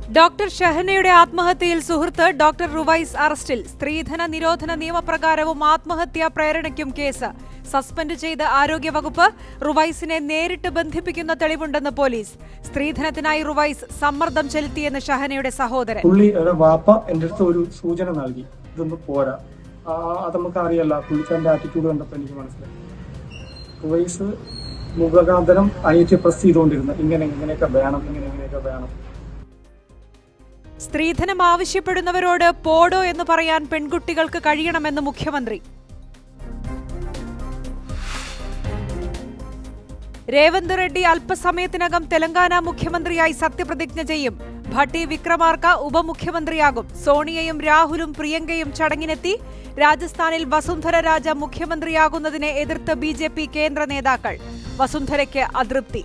Doctor ഷഹനയുടെ ആത്മഹത്യയിൽ സുഹൃത്ത് doctor Ruwais അറസ്റ്റിൽ സ്ത്രീധന നിരോധന നിയമപ്രകാരവും ആത്മഹത്യാ പ്രേരണയ്ക്കും കേസ് സസ്പെൻഡ് ചെയ്ത് ആരോഗ്യവകുപ്പ് റുവൈസിനെ നേരിട്ട് ബന്ധിപ്പിക്കുന്ന തെളിവുണ്ടെന്ന് പോലീസ് സ്ത്രീധനത്തിനായി റുവൈസ് സമ്മർദ്ദം ചെലുത്തിയെന്ന് ഷഹനയുടെ സഹോദരൻ പുള്ളിയുടെ വാപ്പ എൻ്റെ അടുത്ത് ഒരു സൂചന നൽകി ഇതൊന്നും പോരാ ആ, അത് നമുക്ക് അറിയല്ല പുള്ളിക്കാരൻ്റെ ആറ്റിറ്റ്യൂഡ് കണ്ടപ്പോൾ എനിക്ക് മനസ്സിലായി വയസ്സ് മുഖകാന്തരം അനിയത്തെ പ്രസ് ചെയ്തുകൊണ്ടിരുന്നു ഇങ്ങനെ ഇങ്ങനെയൊക്കെ വേണം ഇങ്ങനെ ഇങ്ങനെയൊക്കെ വേണം സ്ത്രീധനം ആവശ്യപ്പെടുന്നവരോട് പോടോ എന്ന് പറയാൻ പെൺകുട്ടികൾക്ക് കഴിയണമെന്ന് മുഖ്യമന്ത്രി രേവന്ത് റെഡ്ഡി അല്പസമയത്തിനകം തെലങ്കാന മുഖ്യമന്ത്രിയായി സത്യപ്രതിജ്ഞ ചെയ്യും ഭട്ടി വിക്രമാർക്ക ഉപമുഖ്യമന്ത്രിയാകും സോണിയയും രാഹുലും പ്രിയങ്കയും ചടങ്ങിനെത്തി രാജസ്ഥാനിൽ വസുന്ധര രാജ മുഖ്യമന്ത്രിയാകുന്നതിനെ എതിർത്ത് ബി ജെ പി കേന്ദ്ര നേതാക്കൾ വസുന്ധരയ്ക്ക് അതൃപ്തി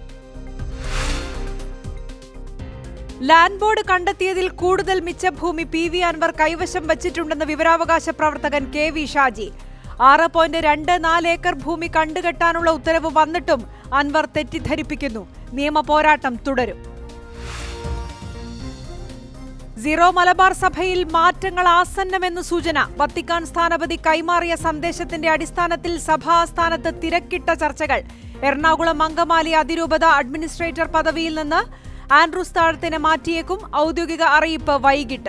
ലാൻഡ് ബോർഡ് കണ്ടെത്തിയതിൽ കൂടുതൽ മിച്ചഭൂമി പി വി അൻവർ കൈവശം വച്ചിട്ടുണ്ടെന്ന് വിവരാവകാശ പ്രവർത്തകൻ കെ വി ഷാജി ആറ് പോയിന്റ് രണ്ട് നാല് ഏക്കർ ഭൂമി കണ്ടുകെട്ടാനുള്ള ഉത്തരവ് വന്നിട്ടും അൻവർ തെറ്റിദ്ധരിപ്പിക്കുന്നു നിയമ പോരാട്ടം തുടരും സീറോ മലബാർ സഭയിൽ മാറ്റങ്ങൾ ആസന്നമെന്ന് സൂചന വത്തിക്കാൻ സ്ഥാനപതി കൈമാറിയ സന്ദേശത്തിന്റെ അടിസ്ഥാനത്തിൽ സഭാസ്ഥാനത്ത് തിരക്കിട്ട ചർച്ചകൾ എറണാകുളം അങ്കമാലി അതിരൂപത അഡ്മിനിസ്ട്രേറ്റർ പദവിയിൽ നിന്ന് ആൻഡ്രൂസ് താഴത്തിനെ മാറ്റിയേക്കും ഔദ്യോഗിക അറിയിപ്പ് വൈകിട്ട്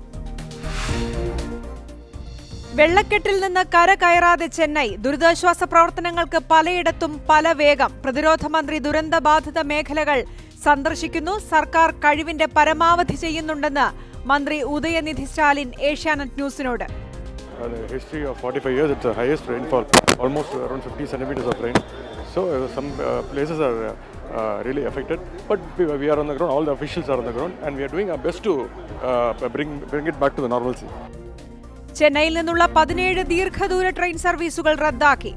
വെള്ളക്കെട്ടിൽ നിന്ന് കര കയറാതെ ചെന്നൈ ദുരിതാശ്വാസ പ്രവർത്തനങ്ങൾക്ക് പലയിടത്തും പല വേഗം പ്രതിരോധ മന്ത്രി ദുരന്തബാധിത മേഖലകൾ സന്ദർശിക്കുന്നു സർക്കാർ കഴിവിന്റെ പരമാവധി ചെയ്യുന്നുണ്ടെന്ന് മന്ത്രി ഉദയനിധി സ്റ്റാലിൻ ഏഷ്യാനെറ്റ് ന്യൂസിനോട് Uh, the history of 45 years, it's the highest rainfall, almost around 50 centimeters of rain. So uh, some uh, places are uh, uh, really affected, but we, we are on the ground. All the officials are on the ground, and we are doing our best to uh, bring bring it back to the normalcy. ചെന്നൈയിൽ നിന്നുള്ള പതിനേഴ് ദീർഘദൂര train സർവീസുകൾ റദ്ദാക്കി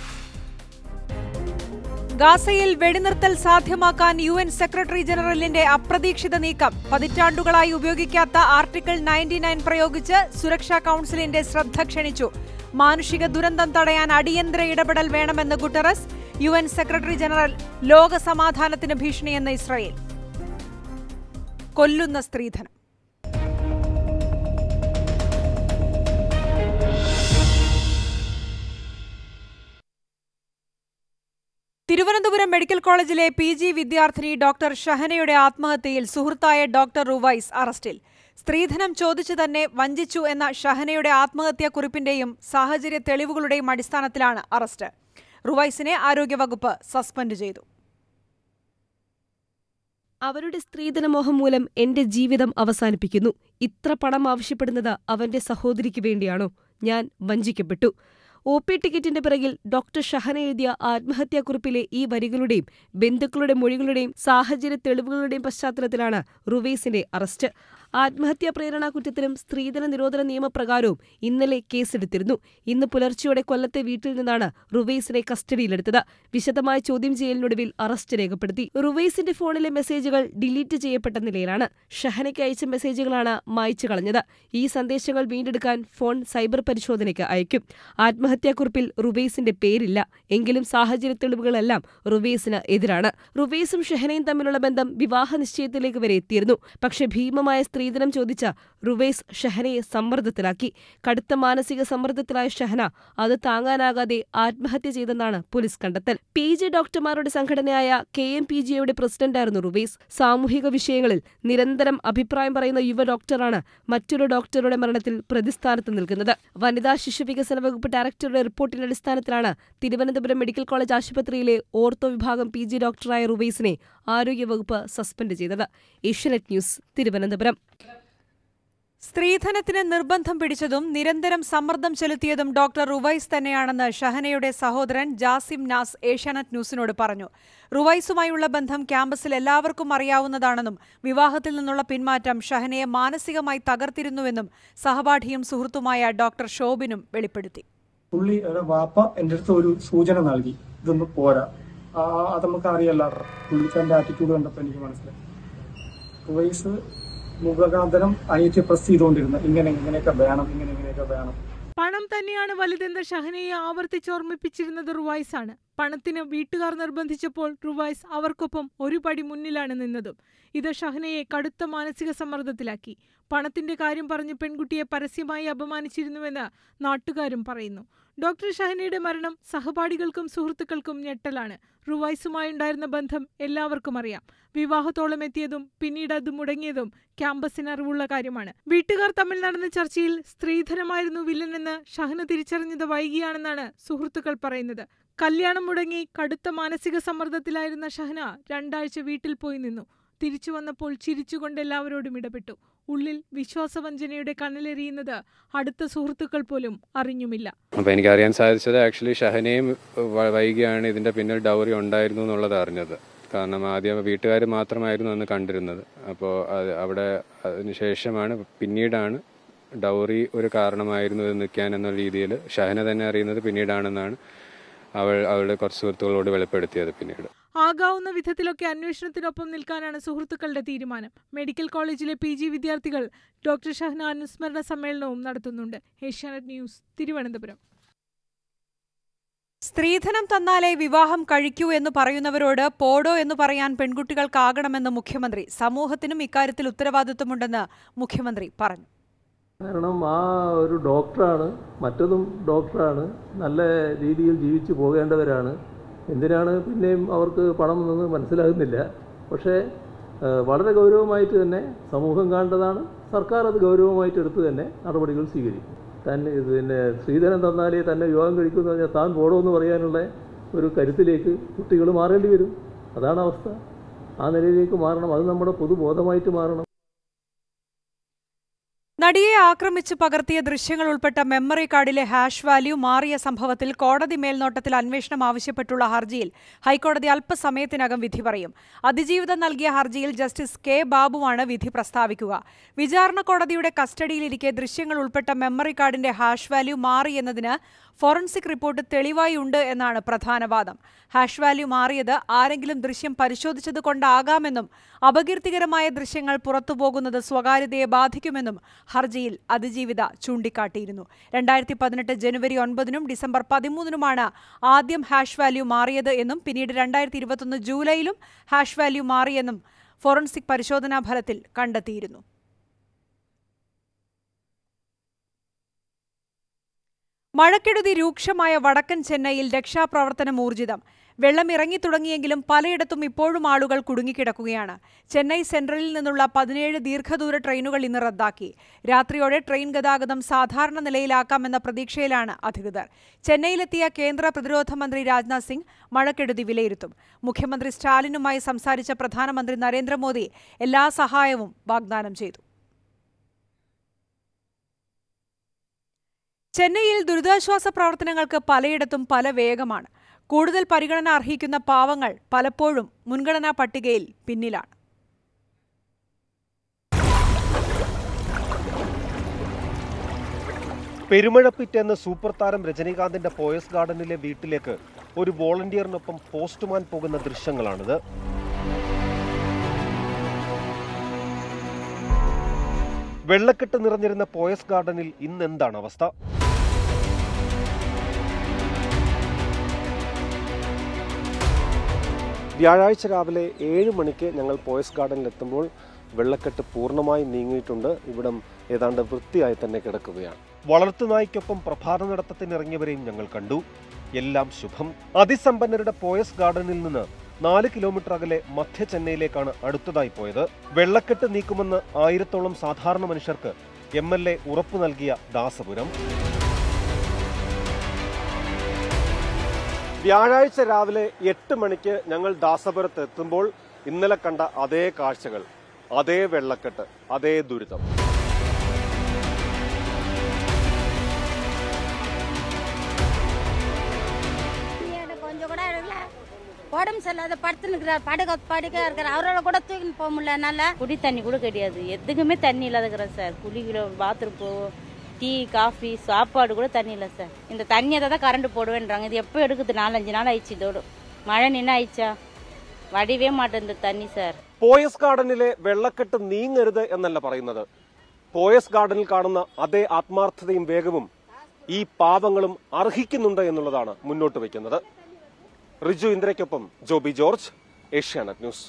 ഗാസയിൽ വെടിനിർത്തൽ സാധ്യമാക്കാൻ U N secretary ജനറലിന്റെ അപ്രതീക്ഷിത നീക്കം പതിറ്റാണ്ടുകളായി ഉപയോഗിക്കാത്ത ആർട്ടിക്കിൾ നയൻറ്റി നയൻ പ്രയോഗിച്ച് സുരക്ഷാ കൌൺസിലിന്റെ ശ്രദ്ധ ക്ഷണിച്ചു മാനുഷിക ദുരന്തം തടയാൻ അടിയന്തര ഇടപെടൽ വേണമെന്ന് Guterres U N secretary general ലോക സമാധാനത്തിന് ഭീഷണിയെന്ന് ഇസ്രായേൽ കൊല്ലുന്ന സ്ത്രീധനം തിരുവനന്തപുരം മെഡിക്കൽ കോളേജിലെ പി ജി വിദ്യാർത്ഥിനി ഡോക്ടർ ഷഹനയുടെ ആത്മഹത്യയിൽ സുഹൃത്തായ ഡോക്ടർ റുവൈസ് അറസ്റ്റിൽ സ്ത്രീധനം ചോദിച്ചു തന്നെ വഞ്ചിച്ചു എന്ന ഷഹനയുടെ ആത്മഹത്യാക്കുറിപ്പിന്റെയും സാഹചര്യ തെളിവുകളുടെയും അടിസ്ഥാനത്തിലാണ് അറസ്റ്റ് റുവൈസിനെ ആരോഗ്യവകുപ്പ് സസ്പെൻഡ് ചെയ്തു അവരുടെ സ്ത്രീധനമോഹം മൂലം എന്റെ ജീവിതം അവസാനിപ്പിക്കുന്നു ഇത്ര പണം ആവശ്യപ്പെടുന്നത് അവന്റെ സഹോദരിക്ക് വേണ്ടിയാണോ ഞാൻ വഞ്ചിക്കപ്പെട്ടു ഒ പി ടിക്കറ്റിന്റെ പിറകിൽ ഡോക്ടർ ഷഹന എഴുതിയ ആത്മഹത്യാക്കുറിപ്പിലെ ഈ വരികളുടെയും ബന്ധുക്കളുടെ മൊഴികളുടെയും സാഹചര്യ തെളിവുകളുടെയും പശ്ചാത്തലത്തിലാണ് റുവൈസിന്റെ അറസ്റ്റ് ആത്മഹത്യാ പ്രേരണാ കുറ്റത്തിനും സ്ത്രീധന നിരോധന നിയമപ്രകാരവും ഇന്നലെ കേസെടുത്തിരുന്നു ഇന്ന് പുലർച്ചെയോടെ കൊല്ലത്തെ വീട്ടിൽ നിന്നാണ് റുവൈസിനെ കസ്റ്റഡിയിലെടുത്തത് വിശദമായ ചോദ്യം ചെയ്യലിനൊടുവിൽ അറസ്റ്റ് രേഖപ്പെടുത്തി റുവൈസിന്റെ ഫോണിലെ മെസ്സേജുകൾ ഡിലീറ്റ് ചെയ്യപ്പെട്ട നിലയിലാണ് ഷഹനയ്ക്ക് അയച്ച മെസ്സേജുകളാണ് മായ്ച്ചു കളഞ്ഞത് ഈ സന്ദേശങ്ങൾ വീണ്ടെടുക്കാൻ ഫോൺ സൈബർ പരിശോധനയ്ക്ക് അയക്കും ആത്മഹത്യാക്കുറിപ്പിൽ റുവൈസിന്റെ പേരില്ല എങ്കിലും സാഹചര്യ തെളിവുകളെല്ലാം റുവൈസിന് എതിരാണ് റുവൈസും ഷഹനയും തമ്മിലുള്ള ബന്ധം വിവാഹ നിശ്ചയത്തിലേക്ക് വരെ എത്തിയിരുന്നു പക്ഷേ ഭീമമായ സ്ത്രീധനം ചോദിച്ച റുവൈസ് ഷഹനയെ സമ്മർദ്ദത്തിലാക്കി കടുത്ത മാനസിക സമ്മർദ്ദത്തിലായ ഷഹന അത് താങ്ങാനാകാതെ ആത്മഹത്യ ചെയ്തെന്നാണ് പോലീസ് കണ്ടെത്തൽ പി ജി ഡോക്ടർമാരുടെ സംഘടനയായ കെ എം പി ജിയുടെ പ്രസിഡന്റായിരുന്നു റുവൈസ് സാമൂഹിക വിഷയങ്ങളിൽ നിരന്തരം അഭിപ്രായം പറയുന്ന യുവ ഡോക്ടറാണ് മറ്റൊരു ഡോക്ടറുടെ മരണത്തിൽ പ്രതിസ്ഥാനത്ത് നിൽക്കുന്നത് വനിതാ ശിശു വികസന വകുപ്പ് ഡയറക്ടറുടെ റിപ്പോർട്ടിന്റെ അടിസ്ഥാനത്തിലാണ് തിരുവനന്തപുരം മെഡിക്കൽ കോളേജ് ആശുപത്രിയിലെ ഓർത്തോ വിഭാഗം പി ജി ഡോക്ടറായ റുവൈസിനെ ആരോഗ്യവകുപ്പ് സസ്പെൻഡ് ചെയ്തത് ഏഷ്യനെറ്റ് ന്യൂസ് തിരുവനന്തപുരം സ്ത്രീധനത്തിന് നിർബന്ധം പിടിച്ചതും നിരന്തരം സമ്മർദ്ദം ചെലുത്തിയതും ഡോക്ടർ റുവൈസ് തന്നെയാണെന്ന് ഷഹനയുടെ സഹോദരൻ ജാസിം നാസ് ഏഷ്യാനെറ്റ് ന്യൂസിനോട് പറഞ്ഞു റുവൈസുമായുള്ള ബന്ധം ക്യാമ്പസിൽ എല്ലാവർക്കും അറിയാവുന്നതാണെന്നും വിവാഹത്തിൽ നിന്നുള്ള പിന്മാറ്റം ഷഹനയെ മാനസികമായി തകർത്തിരുന്നുവെന്നും സഹപാഠിയും സുഹൃത്തുമായ ഡോക്ടർ ഷോബിനും വെളിപ്പെടുത്തി പുള്ളിയുടെ വാപ്പ എൻ്റെ അടുത്ത് ഒരു സൂചന നൽകി ഇതൊന്നും പോരാ ആ, അത് നമുക്ക് അറിയല്ല പുള്ളിക്കാരൻ്റെ ആറ്റിറ്റ്യൂഡ് കണ്ടപ്പോൾ എനിക്ക് മനസ്സിലായി വയസ്സ് മുഖകാന്തരം അനിയത്തെ പ്രസ് ചെയ്തുകൊണ്ടിരുന്നു ഇങ്ങനെ ഇങ്ങനെയൊക്കെ വേണം ഇങ്ങനെ ഇങ്ങനെയൊക്കെ വേണം പണം തന്നെയാണ് വലുതെന്ന് ഷഹനയെ ആവർത്തിച്ചോർമ്മിപ്പിച്ചിരുന്നത് റുവൈസാണ് പണത്തിന് വീട്ടുകാർ നിർബന്ധിച്ചപ്പോൾ റുവൈസ് അവർക്കൊപ്പം ഒരു പടി മുന്നിലാണ് നിന്നതും ഇത് ഷഹനയെ കടുത്ത മാനസിക സമ്മർദ്ദത്തിലാക്കി പണത്തിന്റെ കാര്യം പറഞ്ഞ് പെൺകുട്ടിയെ പരസ്യമായി അപമാനിച്ചിരുന്നുവെന്ന് നാട്ടുകാരും പറയുന്നു ഡോക്ടർ ഷഹനയുടെ മരണം സഹപാഠികൾക്കും സുഹൃത്തുക്കൾക്കും ഞെട്ടലാണ് റുവൈസുമായുണ്ടായിരുന്ന ബന്ധം എല്ലാവർക്കും അറിയാം വിവാഹത്തോളം എത്തിയതും പിന്നീട് അത് മുടങ്ങിയതും ക്യാമ്പസിന് അറിവുള്ള കാര്യമാണ് വീട്ടുകാർ തമ്മിൽ നടന്ന ചർച്ചയിൽ സ്ത്രീധനമായിരുന്നു വില്ലനെന്ന് ഷഹന തിരിച്ചറിഞ്ഞത് വൈകിയാണെന്നാണ് സുഹൃത്തുക്കൾ പറയുന്നത് കല്യാണം മുടങ്ങി കടുത്ത മാനസിക സമ്മർദ്ദത്തിലായിരുന്ന ഷഹന രണ്ടാഴ്ച വീട്ടിൽ പോയി നിന്നു തിരിച്ചു വന്നപ്പോൾ ചിരിച്ചുകൊണ്ട് എല്ലാവരോടും ഇടപെട്ടു ഉള്ളിൽ വിശ്വാസവഞ്ചനയുടെ കണ്ണിലെറിയുന്നത് അടുത്ത സുഹൃത്തുക്കൾ പോലും അറിഞ്ഞുമില്ല അപ്പോൾ എനിക്കറിയാൻ സാധിച്ചത് ആക്ച്വലി ഷഹനയും വ- വൈകിയാണ് ഇതിൻ്റെ പിന്നിൽ ഡൗറി ഉണ്ടായിരുന്നു എന്നുള്ളത് അറിഞ്ഞത് കാരണം ആദ്യം വീട്ടുകാർ മാത്രമായിരുന്നു അന്ന് കണ്ടിരുന്നത് അപ്പോൾ അത് അവിടെ അതിനുശേഷമാണ് പിന്നീടാണ് ഡൗറി ഒരു കാരണമായിരുന്നു ഇത് നിൽക്കാൻ എന്ന രീതിയിൽ ഷഹന തന്നെ അറിയുന്നത് പിന്നീടാണെന്നാണ് അവൾ അവളുടെ കുറച്ച് സുഹൃത്തുക്കളോട് വെളിപ്പെടുത്തിയത് പിന്നീട് ആകാവുന്ന വിധത്തിലൊക്കെ അന്വേഷണത്തിനൊപ്പം നിൽക്കാനാണ് സുഹൃത്തുക്കളുടെ തീരുമാനം മെഡിക്കൽ കോളേജിലെ പി ജി വിദ്യാർത്ഥികൾ ഡോക്ടർ ഷഹന അനുസ്മരണ സമ്മേളനവും നടത്തുന്നുണ്ട് ഏഷ്യാനെറ്റ് ന്യൂസ് തിരുവനന്തപുരം സ്ത്രീധനം തന്നാലേ വിവാഹം കഴിക്കൂ എന്ന് പറയുന്നവരോട് പോടോ എന്ന് പറയാൻ പെൺകുട്ടികൾക്കാകണമെന്ന് മുഖ്യമന്ത്രി സമൂഹത്തിനും ഇക്കാര്യത്തിൽ ഉത്തരവാദിത്വമുണ്ടെന്ന് മുഖ്യമന്ത്രി പറഞ്ഞു കാരണം ആ ഒരു ഡോക്ടറാണ് മറ്റതും ഡോക്ടറാണ് നല്ല രീതിയിൽ ജീവിച്ചു പോകേണ്ടവരാണ് എന്തിനാണ് പിന്നെയും അവർക്ക് പണം എന്ന് മനസ്സിലാകുന്നില്ല പക്ഷേ ആ, വളരെ ഗൗരവമായിട്ട് തന്നെ സമൂഹം കാണേണ്ടതാണ് സർക്കാർ അത് ഗൗരവമായിട്ട് എടുത്ത് തന്നെ നടപടികൾ സ്വീകരിക്കും തന്നെ പിന്നെ സ്ത്രീധനം തന്നാലേ തന്നെ വിവാഹം കഴിക്കുമെന്ന് പറഞ്ഞാൽ താൻ പോടുമെന്ന് പറയാനുള്ള ഒരു കരുത്തിലേക്ക് കുട്ടികൾ മാറേണ്ടി വരും അതാണ് അവസ്ഥ ആ നിലയിലേക്ക് മാറണം അത് നമ്മുടെ പൊതുബോധമായിട്ട് മാറണം നടിയെ ആക്രമിച്ച് പകർത്തിയ ദൃശ്യങ്ങൾ ഉൾപ്പെട്ട മെമ്മറി കാർഡിലെ ഹാഷ് വാല്യൂ മാറിയ സംഭവത്തിൽ കോടതി മേൽനോട്ടത്തിൽ അന്വേഷണം ആവശ്യപ്പെട്ടുള്ള ഹർജിയിൽ ഹൈക്കോടതി അല്പസമയത്തിനകം വിധി പറയും അതിജീവിതം നൽകിയ ഹർജിയിൽ ജസ്റ്റിസ് കെ ബാബുവാണ് വിധി പ്രസ്താവിക്കുക വിചാരണ കോടതിയുടെ കസ്റ്റഡിയിലിരിക്കെ ദൃശ്യങ്ങൾ ഉൾപ്പെട്ട മെമ്മറി കാർഡിന്റെ ഹാഷ് വാല്യൂ മാറി എന്നതിന് ഫോറൻസിക് റിപ്പോർട്ട് തെളിവായി ഉണ്ട് എന്നാണ് പ്രധാന വാദം ഹാഷ് വാല്യൂ മാറിയത് ആരെങ്കിലും ദൃശ്യം പരിശോധിച്ചത് കൊണ്ടാകാമെന്നും അപകീർത്തികരമായ ദൃശ്യങ്ങൾ പുറത്തുപോകുന്നത് സ്വകാര്യതയെ ബാധിക്കുമെന്നും ഹർജിയിൽ അതിജീവിത ചൂണ്ടിക്കാട്ടിയിരുന്നു രണ്ടായിരത്തി പതിനെട്ട് ജനുവരി ഒൻപതിനും ഡിസംബർ പതിമൂന്നിനുമാണ് ആദ്യം ഹാഷ് വാല്യൂ മാറിയത് എന്നും പിന്നീട് രണ്ടായിരത്തി ഇരുപത്തൊന്ന് ജൂലൈയിലും ഹാഷ് വാല്യൂ മാറിയെന്നും ഫോറൻസിക് പരിശോധനാ ഫലത്തിൽ കണ്ടെത്തിയിരുന്നു മഴക്കെടുതി രൂക്ഷമായ വടക്കൻ ചെന്നൈയിൽ രക്ഷാപ്രവർത്തനം ഊർജിതം വെള്ളം ഇറങ്ങി തുടങ്ങിയെങ്കിലും പലയിടത്തും ഇപ്പോഴും ആളുകൾ കുടുങ്ങിക്കിടക്കുകയാണ് ചെന്നൈ സെൻട്രലിൽ നിന്നുള്ള പതിനേഴ് ദീർഘദൂര ട്രെയിനുകൾ ഇന്ന് റദ്ദാക്കി രാത്രിയോടെ ട്രെയിൻ ഗതാഗതം സാധാരണ നിലയിലാക്കാമെന്ന പ്രതീക്ഷയിലാണ് അധികൃതർ ചെന്നൈയിലെത്തിയ കേന്ദ്ര പ്രതിരോധ മന്ത്രി രാജ്നാഥ് സിംഗ് മഴക്കെടുതി വിലയിരുത്തും മുഖ്യമന്ത്രി സ്റ്റാലിനുമായി സംസാരിച്ച പ്രധാനമന്ത്രി നരേന്ദ്രമോദി എല്ലാ സഹായവും വാഗ്ദാനം ചെയ്തു ചെന്നൈയിൽ ദുരിതാശ്വാസ പ്രവർത്തനങ്ങൾക്ക് പലയിടത്തും പല വേഗമാണ് കൂടുതൽ പരിഗണന അർഹിക്കുന്ന പാവങ്ങൾ പലപ്പോഴും മുൻഗണനാ പട്ടികയിൽ പിന്നിലാണ് പെരുമഴപ്പിറ്റെന്ന സൂപ്പർ താരം രജനീകാന്തിന്റെ പോയസ് ഗാർഡനിലെ വീട്ടിലേക്ക് ഒരു വോളണ്ടിയറിനൊപ്പം പോസ്റ്റ്മാൻ പോകുന്ന ദൃശ്യങ്ങളാണിത് വെള്ളക്കെട്ട് നിറഞ്ഞിരുന്ന പോയസ് ഗാർഡനിൽ ഇന്ന് എന്താണ് അവസ്ഥ വ്യാഴാഴ്ച രാവിലെ ഏഴ് മണിക്ക് ഞങ്ങൾ പോയസ് ഗാർഡനിൽ എത്തുമ്പോൾ വെള്ളക്കെട്ട് പൂർണ്ണമായി നീങ്ങിയിട്ടുണ്ട് ഇവിടം ഏതാണ്ട് വൃത്തിയായി തന്നെ കിടക്കുകയാണ് വളർത്തുനായ്ക്കൊപ്പം പ്രഭാത നടത്തത്തിനിറങ്ങിയവരെയും ഞങ്ങൾ കണ്ടു എല്ലാം ശുഭം അതിസമ്പന്നരുടെ പോയസ് ഗാർഡനിൽ നിന്ന് നാല് കിലോമീറ്റർ അകലെ മധ്യ ചെന്നൈയിലേക്കാണ് അടുത്തതായി പോയത് വെള്ളക്കെട്ട് നീക്കുമെന്ന് ആയിരത്തോളം സാധാരണ മനുഷ്യർക്ക് എം എൽ എ ഉറപ്പു നൽകിയ ദാസപുരം വ്യാഴാഴ്ച രാവിലെ എട്ട് മണിക്ക് ഞങ്ങൾ ദാസപുരത്ത് എത്തുമ്പോൾ ഇന്നലെ കണ്ട അതേ കാഴ്ചകൾ അതേ വെള്ളക്കെട്ട് അതേ ദുരിതം எனக்கு கொஞ்சம் கூட எடுக்கல உடம்பு சரியில்லாத படுத்துனுக்கிறார் படுக்க படுக்க இருக்கிற அவரால் கூட தூக்கின்னு போக முடியல என்னால குடி தண்ணி கூட கிடையாது எதுக்குமே தண்ணி இல்லாதக்கிறேன் சார் குளிக்கிற பாத்ரூம் போவோம் டீ காஃபி சாப்பாடு கூட தண்ணி இல்லை சார் இந்த தண்ணியை தான் கரண்ட் போடுவேன்றாங்க இது எப்போ எடுக்குது நாலஞ்சு நாள் ஆயிடுச்சு இதோடு மழை நின்று ஆயிடுச்சா வடிவே மாட்டேன் தண்ணி சார் പോയസ് ഗാർഡനിലെ വെള്ളക്കെട്ട് നീങ്ങരുത് എന്നല്ല പറയുന്നത് പോയസ് ഗാർഡനിൽ കാണുന്ന അതേ ആത്മാർത്ഥതയും വേഗവും ഈ പാവങ്ങളും അർഹിക്കുന്നുണ്ട് എന്നുള്ളതാണ് മുന്നോട്ട് വയ്ക്കുന്നത് റിജു ഇന്ദ്രയ്ക്കൊപ്പം ജോബി ജോർജ് ഏഷ്യാനെറ്റ് ന്യൂസ്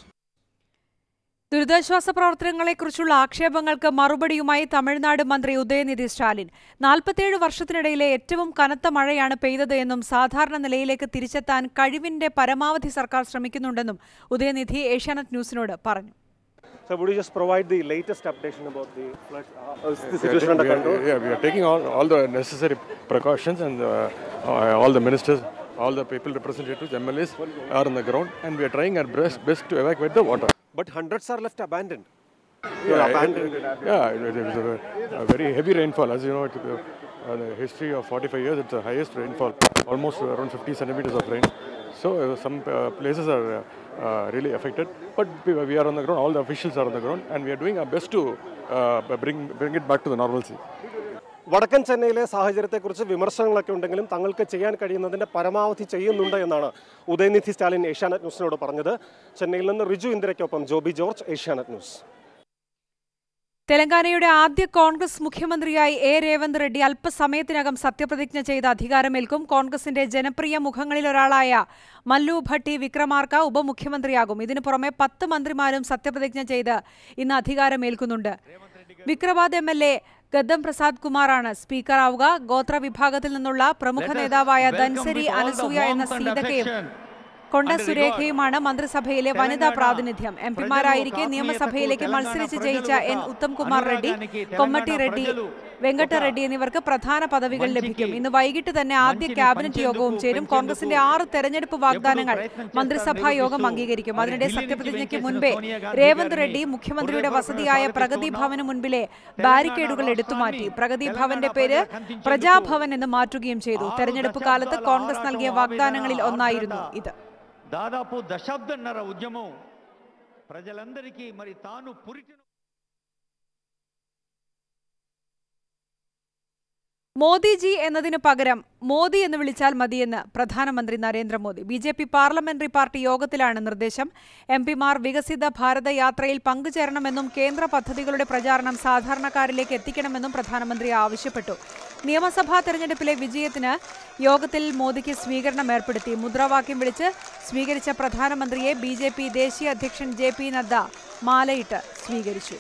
ദുരിതാശ്വാസ പ്രവർത്തനങ്ങളെക്കുറിച്ചുള്ള ആക്ഷേപങ്ങൾക്ക് മറുപടിയുമായി തമിഴ്നാട് മന്ത്രി ഉദയനിധി സ്റ്റാലിൻ നാൽപ്പത്തിയേഴ് വർഷത്തിനിടയിലെ ഏറ്റവും കനത്ത മഴയാണ് പെയ്തത് എന്നും സാധാരണ നിലയിലേക്ക് തിരിച്ചെത്താൻ കഴിവിന്റെ പരമാവധി സർക്കാർ ശ്രമിക്കുന്നുണ്ടെന്നും ഉദയനിധി ഏഷ്യാനെറ്റ് ന്യൂസിനോട് പറഞ്ഞു So would you just provide the latest updation about the flood, uh, is the We are situation under taking- we are- control? Yeah, we are taking all, all the necessary precautions and uh, uh, all the ministers, all the people representatives, MLAs are on the ground and we are trying our best, best to evacuate the water. But hundreds are left abandoned. Yeah, abandoned. it- yeah, it, it was a, a very heavy rainfall. As you know, it, uh, the history of 45 years, it's the highest rainfall, almost around 50 centimeters of rain. So uh, some uh, places are uh, uh, really affected, but we, we are on the ground. All the officials are on the ground, and we are doing our best to uh, bring bring it back to the normalcy. വടക്കൻ ചെന്നൈയിലെ സാഹചര്യത്തെക്കുറിച്ച് വിമർശനങ്ങളൊക്കെ ഉണ്ടെങ്കിലും തങ്ങൾക്ക് ചെയ്യാൻ കഴിയുന്നതിന്റെ പരമാവധി ചെയ്യുന്നുണ്ട് എന്നാണ് ഉദയനിധി സ്റ്റാലിൻ ഏഷ്യാനെറ്റ് ന്യൂസിനോട് പറഞ്ഞത് ചെന്നൈയിൽ നിന്ന് റിജു ഇന്ദിരയ്ക്കൊപ്പം ജോബി ജോർജ് ഏഷ്യാനെറ്റ് ന്യൂസ് തെലങ്കാനയുടെ ആദ്യ കോൺഗ്രസ് മുഖ്യമന്ത്രിയായി എ രേവന്ത് റെഡ്ഡി അല്പസമയത്തിനകം സത്യപ്രതിജ്ഞ ചെയ്ത് അധികാരമേൽക്കും കോൺഗ്രസിന്റെ ജനപ്രിയ മുഖങ്ങളിലൊരാളായ മല്ലു ഭട്ടി വിക്രമാർക്ക ഉപമുഖ്യമന്ത്രിയാകും ഇതിനു പുറമെ പത്ത് മന്ത്രിമാരും സത്യപ്രതിജ്ഞ ചെയ്ത് ഇന്ന് അധികാരമേൽക്കുന്നുണ്ട് Vikarabad M L A Gaddam Prasad കുമാറാണ് സ്പീക്കറാവുക ഗോത്ര വിഭാഗത്തിൽ നിന്നുള്ള പ്രമുഖ നേതാവായ ധൻസരി അനസൂയ എന്ന സീതക്കയും കൊണ്ട സുരേഖയുമാണ് മന്ത്രിസഭയിലെ വനിതാ പ്രാതിനിധ്യം എം പിമാരായിരിക്കെ നിയമസഭയിലേക്ക് മത്സരിച്ച് ജയിച്ച എൻ ഉത്തംകുമാർ റെഡ്ഡി കൊമ്മട്ടി റെഡ്ഡി വെങ്കട്ട റെഡ്ഡി എന്നിവർക്ക് പ്രധാന പദവികൾ ലഭിക്കും ഇന്ന് വൈകിട്ട് തന്നെ ആദ്യ ക്യാബിനറ്റ് യോഗവും ചേരും കോൺഗ്രസിന്റെ ആറ് തെരഞ്ഞെടുപ്പ് വാഗ്ദാനങ്ങൾ മന്ത്രിസഭാ യോഗം അംഗീകരിക്കും അതിനിടെ സത്യപ്രതിജ്ഞയ്ക്ക് മുൻപേ രേവന്ത് റെഡ്ഡി മുഖ്യമന്ത്രിയുടെ വസതിയായ പ്രഗതി ഭവന് മുൻപിലെ ബാരിക്കേഡുകൾ എടുത്തുമാറ്റി പ്രഗതി ഭവന്റെ പേര് പ്രജാഭവൻ എന്ന് മാറ്റുകയും ചെയ്തു തെരഞ്ഞെടുപ്പ് കാലത്ത് കോൺഗ്രസ് നൽകിയ വാഗ്ദാനങ്ങളിൽ ഒന്നായിരുന്നു ഇത് దాదాపు దశాబ్దన్నర ఉద్యమం ప్రజలందరికీ మరి తాను పురిటిన മോദിജി എന്നതിനു പകരം മോദി എന്ന് വിളിച്ചാൽ മതിയെന്ന് പ്രധാനമന്ത്രി Narendra Modi B J P parliamentary party യോഗത്തിലാണ് നിർദ്ദേശം എം പിമാർ വികസിത ഭാരത യാത്രയിൽ പങ്കുചേരണമെന്നും കേന്ദ്ര പദ്ധതികളുടെ പ്രചാരണം സാധാരണക്കാരിലേക്ക് എത്തിക്കണമെന്നും പ്രധാനമന്ത്രി ആവശ്യപ്പെട്ടു നിയമസഭാ തെരഞ്ഞെടുപ്പിലെ വിജയത്തിന് യോഗത്തിൽ മോദിക്ക് സ്വീകരണം ഏർപ്പെടുത്തി മുദ്രാവാക്യം വിളിച്ച് സ്വീകരിച്ച പ്രധാനമന്ത്രിയെ ബി ദേശീയ അധ്യക്ഷൻ ജെ പി നദ്ദ മാലയിട്ട് സ്വീകരിച്ചു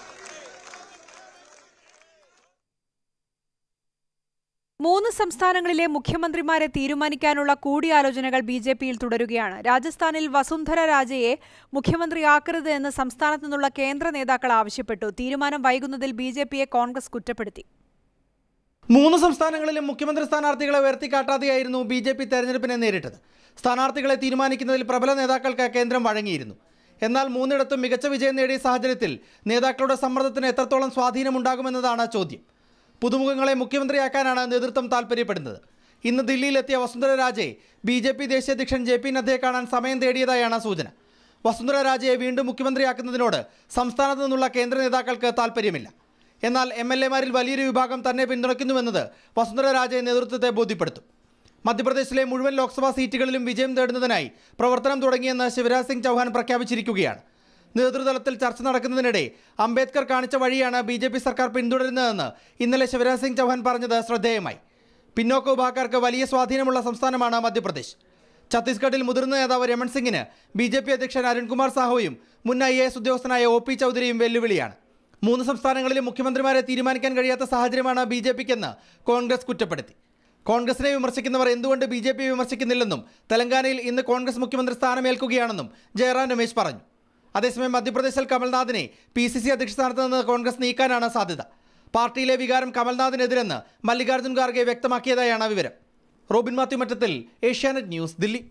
മൂന്ന് സംസ്ഥാനങ്ങളിലെ മുഖ്യമന്ത്രിമാരെ തീരുമാനിക്കാനുള്ള കൂടിയാലോചനകൾ ബി ജെ പിയിൽ തുടരുകയാണ് രാജസ്ഥാനിൽ വസുന്ധര രാജയെ മുഖ്യമന്ത്രിയാക്കരുത് എന്ന് സംസ്ഥാനത്തു നിന്നുള്ള കേന്ദ്ര നേതാക്കൾ ആവശ്യപ്പെട്ടു തീരുമാനം വൈകുന്നതിൽ ബി ജെ പിയെ കോൺഗ്രസ് കുറ്റപ്പെടുത്തി മൂന്ന് സംസ്ഥാനങ്ങളിലും മുഖ്യമന്ത്രി സ്ഥാനാർത്ഥികളെ ഉയർത്തിക്കാട്ടാതെയായിരുന്നു ബി ജെ പി തെരഞ്ഞെടുപ്പിനെ നേരിട്ടത് സ്ഥാനാർത്ഥികളെ തീരുമാനിക്കുന്നതിൽ പ്രബല നേതാക്കൾക്ക് കേന്ദ്രം വഴങ്ങിയിരുന്നു എന്നാൽ മൂന്നിടത്തും മികച്ച വിജയം നേടിയ സാഹചര്യത്തിൽ നേതാക്കളുടെ സമ്മർദ്ദത്തിന് എത്രത്തോളം സ്വാധീനമുണ്ടാകുമെന്നതാണ് ചോദ്യം പുതുമുഖങ്ങളെ മുഖ്യമന്ത്രിയാക്കാനാണ് നേതൃത്വം താൽപ്പര്യപ്പെടുന്നത് ഇന്ന് ദില്ലിയിലെത്തിയ Vasundhara Raje B J P ദേശീയ അധ്യക്ഷൻ ജെ പി നദ്ദയെ കാണാൻ സമയം തേടിയതായാണ് സൂചന വസുന്ധര രാജയെ വീണ്ടും മുഖ്യമന്ത്രിയാക്കുന്നതിനോട് സംസ്ഥാനത്തു നിന്നുള്ള കേന്ദ്ര നേതാക്കൾക്ക് താൽപ്പര്യമില്ല എന്നാൽ എം എൽ എമാരിൽ വലിയൊരു വിഭാഗം തന്നെ പിന്തുണയ്ക്കുന്നുവെന്നത് വസുന്ധര രാജയെ നേതൃത്വത്തെ ബോധ്യപ്പെടുത്തും മധ്യപ്രദേശിലെ മുഴുവൻ ലോക്സഭാ സീറ്റുകളിലും വിജയം നേടുന്നതിനായി പ്രവർത്തനം തുടങ്ങിയെന്ന് ശിവരാജ് സിംഗ് ചൗഹാൻ പ്രഖ്യാപിച്ചിരിക്കുകയാണ് നേതൃതലത്തിൽ ചർച്ച നടക്കുന്നതിനിടെ അംബേദ്കർ കാണിച്ച വഴിയാണ് ബി ജെ പി സർക്കാർ പിന്തുടരുന്നതെന്ന് ഇന്നലെ ശിവരാജ് സിംഗ് ചൗഹാൻ പറഞ്ഞത് ശ്രദ്ധേയമായി പിന്നോക്ക വിഭാഗക്കാർക്ക് വലിയ സ്വാധീനമുള്ള സംസ്ഥാനമാണ് മധ്യപ്രദേശ് ഛത്തീസ്ഗഡിൽ മുതിർന്ന നേതാവ് രമൺ സിംഗിന് ബി ജെ പി അധ്യക്ഷൻ അരുൺകുമാർ സാഹുവും മുൻ ഐ എ എസ് ഉദ്യോഗസ്ഥനായ ഒ പി ചൗധരിയും വെല്ലുവിളിയാണ് മൂന്ന് സംസ്ഥാനങ്ങളിലും മുഖ്യമന്ത്രിമാരെ തീരുമാനിക്കാൻ കഴിയാത്ത സാഹചര്യമാണ് ബി ജെ പിക്കെന്ന് കോൺഗ്രസ് കുറ്റപ്പെടുത്തി കോൺഗ്രസിനെ വിമർശിക്കുന്നവർ എന്തുകൊണ്ട് ബി ജെ പി വിമർശിക്കുന്നില്ലെന്നും തെലങ്കാനയിൽ ഇന്ന് കോൺഗ്രസ് മുഖ്യമന്ത്രി സ്ഥാനമേൽക്കുകയാണെന്നും ജയറാം രമേശ് പറഞ്ഞു അതേസമയം മധ്യപ്രദേശിൽ കമൽനാഥിനെ പി സി സി അധ്യക്ഷ സ്ഥാനത്ത് നിന്ന് കോൺഗ്രസ് നീക്കാനാണ് സാധ്യത പാർട്ടിയിലെ വികാരം കമൽനാഥിനെതിരെന്ന് മല്ലികാർജ്ജുൻ ഖാർഗെ വ്യക്തമാക്കിയതായാണ് വിവരം റോബിൻ മാത്യു മറ്റത്തിൽ ഏഷ്യാനെറ്റ് ന്യൂസ് ദില്ലി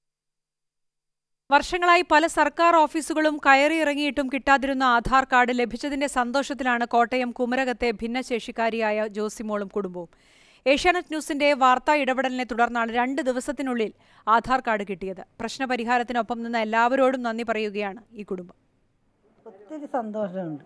വർഷങ്ങളായി പല സർക്കാർ ഓഫീസുകളും കയറിയിറങ്ങിയിട്ടും കിട്ടാതിരുന്ന ആധാർ കാർഡ് ലഭിച്ചതിന്റെ സന്തോഷത്തിലാണ് കോട്ടയം കുമരകത്തെ ഭിന്നശേഷിക്കാരിയായ ജോസിമോളും കുടുംബവും ഏഷ്യാനെറ്റ് ന്യൂസിന്റെ വാർത്താ ഇടപെടലിനെ തുടർന്നാണ് രണ്ട് ദിവസത്തിനുള്ളിൽ ആധാർ കാർഡ് കിട്ടിയത് പ്രശ്നപരിഹാരത്തിനൊപ്പം നിന്ന് എല്ലാവരോടും നന്ദി പറയുകയാണ് ഈ കുടുംബം ഒത്തിരി സന്തോഷമുണ്ട്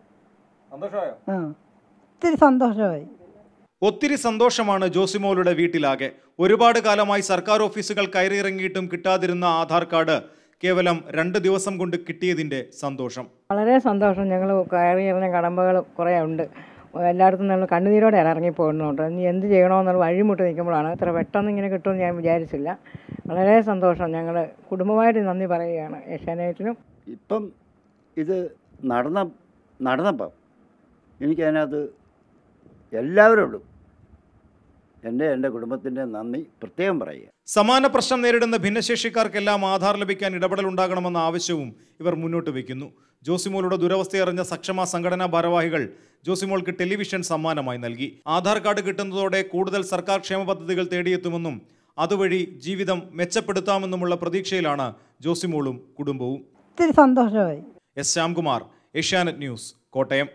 ആ ഒത്തിരി സന്തോഷമായി ഒത്തിരി സന്തോഷമാണ് ജോസിമോളുടെ വീട്ടിലാകെ ഒരുപാട് കാലമായി സർക്കാർ ഓഫീസുകൾ കയറിയിറങ്ങിയിട്ടും കിട്ടാതിരുന്ന ആധാർ കാർഡ് കേവലം രണ്ട് ദിവസം കൊണ്ട് കിട്ടിയതിന്റെ സന്തോഷം വളരെ സന്തോഷം ഞങ്ങൾ കയറി ഇറങ്ങിയ കടമ്പകൾ കുറേ ഉണ്ട് എല്ലായിടത്തും നമ്മൾ കണ്ണുനീരോടെയാണ് ഇറങ്ങിപ്പോകുന്നുണ്ട് ഇനി എന്ത് ചെയ്യണമെന്നുള്ള വഴിമുട്ട് നിൽക്കുമ്പോഴാണ് ഇത്ര പെട്ടെന്ന് ഇങ്ങനെ കിട്ടുമെന്ന് ഞാൻ വിചാരിച്ചില്ല വളരെ സന്തോഷം ഞങ്ങൾ കുടുംബമായിട്ട് നന്ദി പറയുകയാണ് ഏഷ്യാനെറ്റിനും ഇപ്പം ഇത് നടന്ന നടന്നപ്പം എനിക്കതിനകത്ത് എല്ലാവരോടും എൻ്റെ എൻ്റെ കുടുംബത്തിൻ്റെ നന്ദി പ്രത്യേകം പറയുക സമാന പ്രശ്നം നേരിടുന്ന ഭിന്നശേഷിക്കാർക്കെല്ലാം ആധാർ ലഭിക്കാൻ ഇടപെടൽ ഉണ്ടാകണമെന്ന ആവശ്യവും ഇവർ മുന്നോട്ട് വയ്ക്കുന്നു ജോസിമോളുടെ ദുരവസ്ഥയറിഞ്ഞ സക്ഷമ സംഘടനാ ഭാരവാഹികൾ ജോസിമോൾക്ക് ടെലിവിഷൻ സമ്മാനമായി നൽകി ആധാർ കാർഡ് കിട്ടുന്നതോടെ കൂടുതൽ സർക്കാർ ക്ഷേമ പദ്ധതികൾ തേടിയെത്തുമെന്നും അതുവഴി ജീവിതം മെച്ചപ്പെടുത്താമെന്നുമുള്ള പ്രതീക്ഷയിലാണ് ജോസിമോളും കുടുംബവും ഒത്തിരി സന്തോഷമായി എസ് ശ്യാംകുമാർ ഏഷ്യാനെറ്റ് ന്യൂസ് കോട്ടയം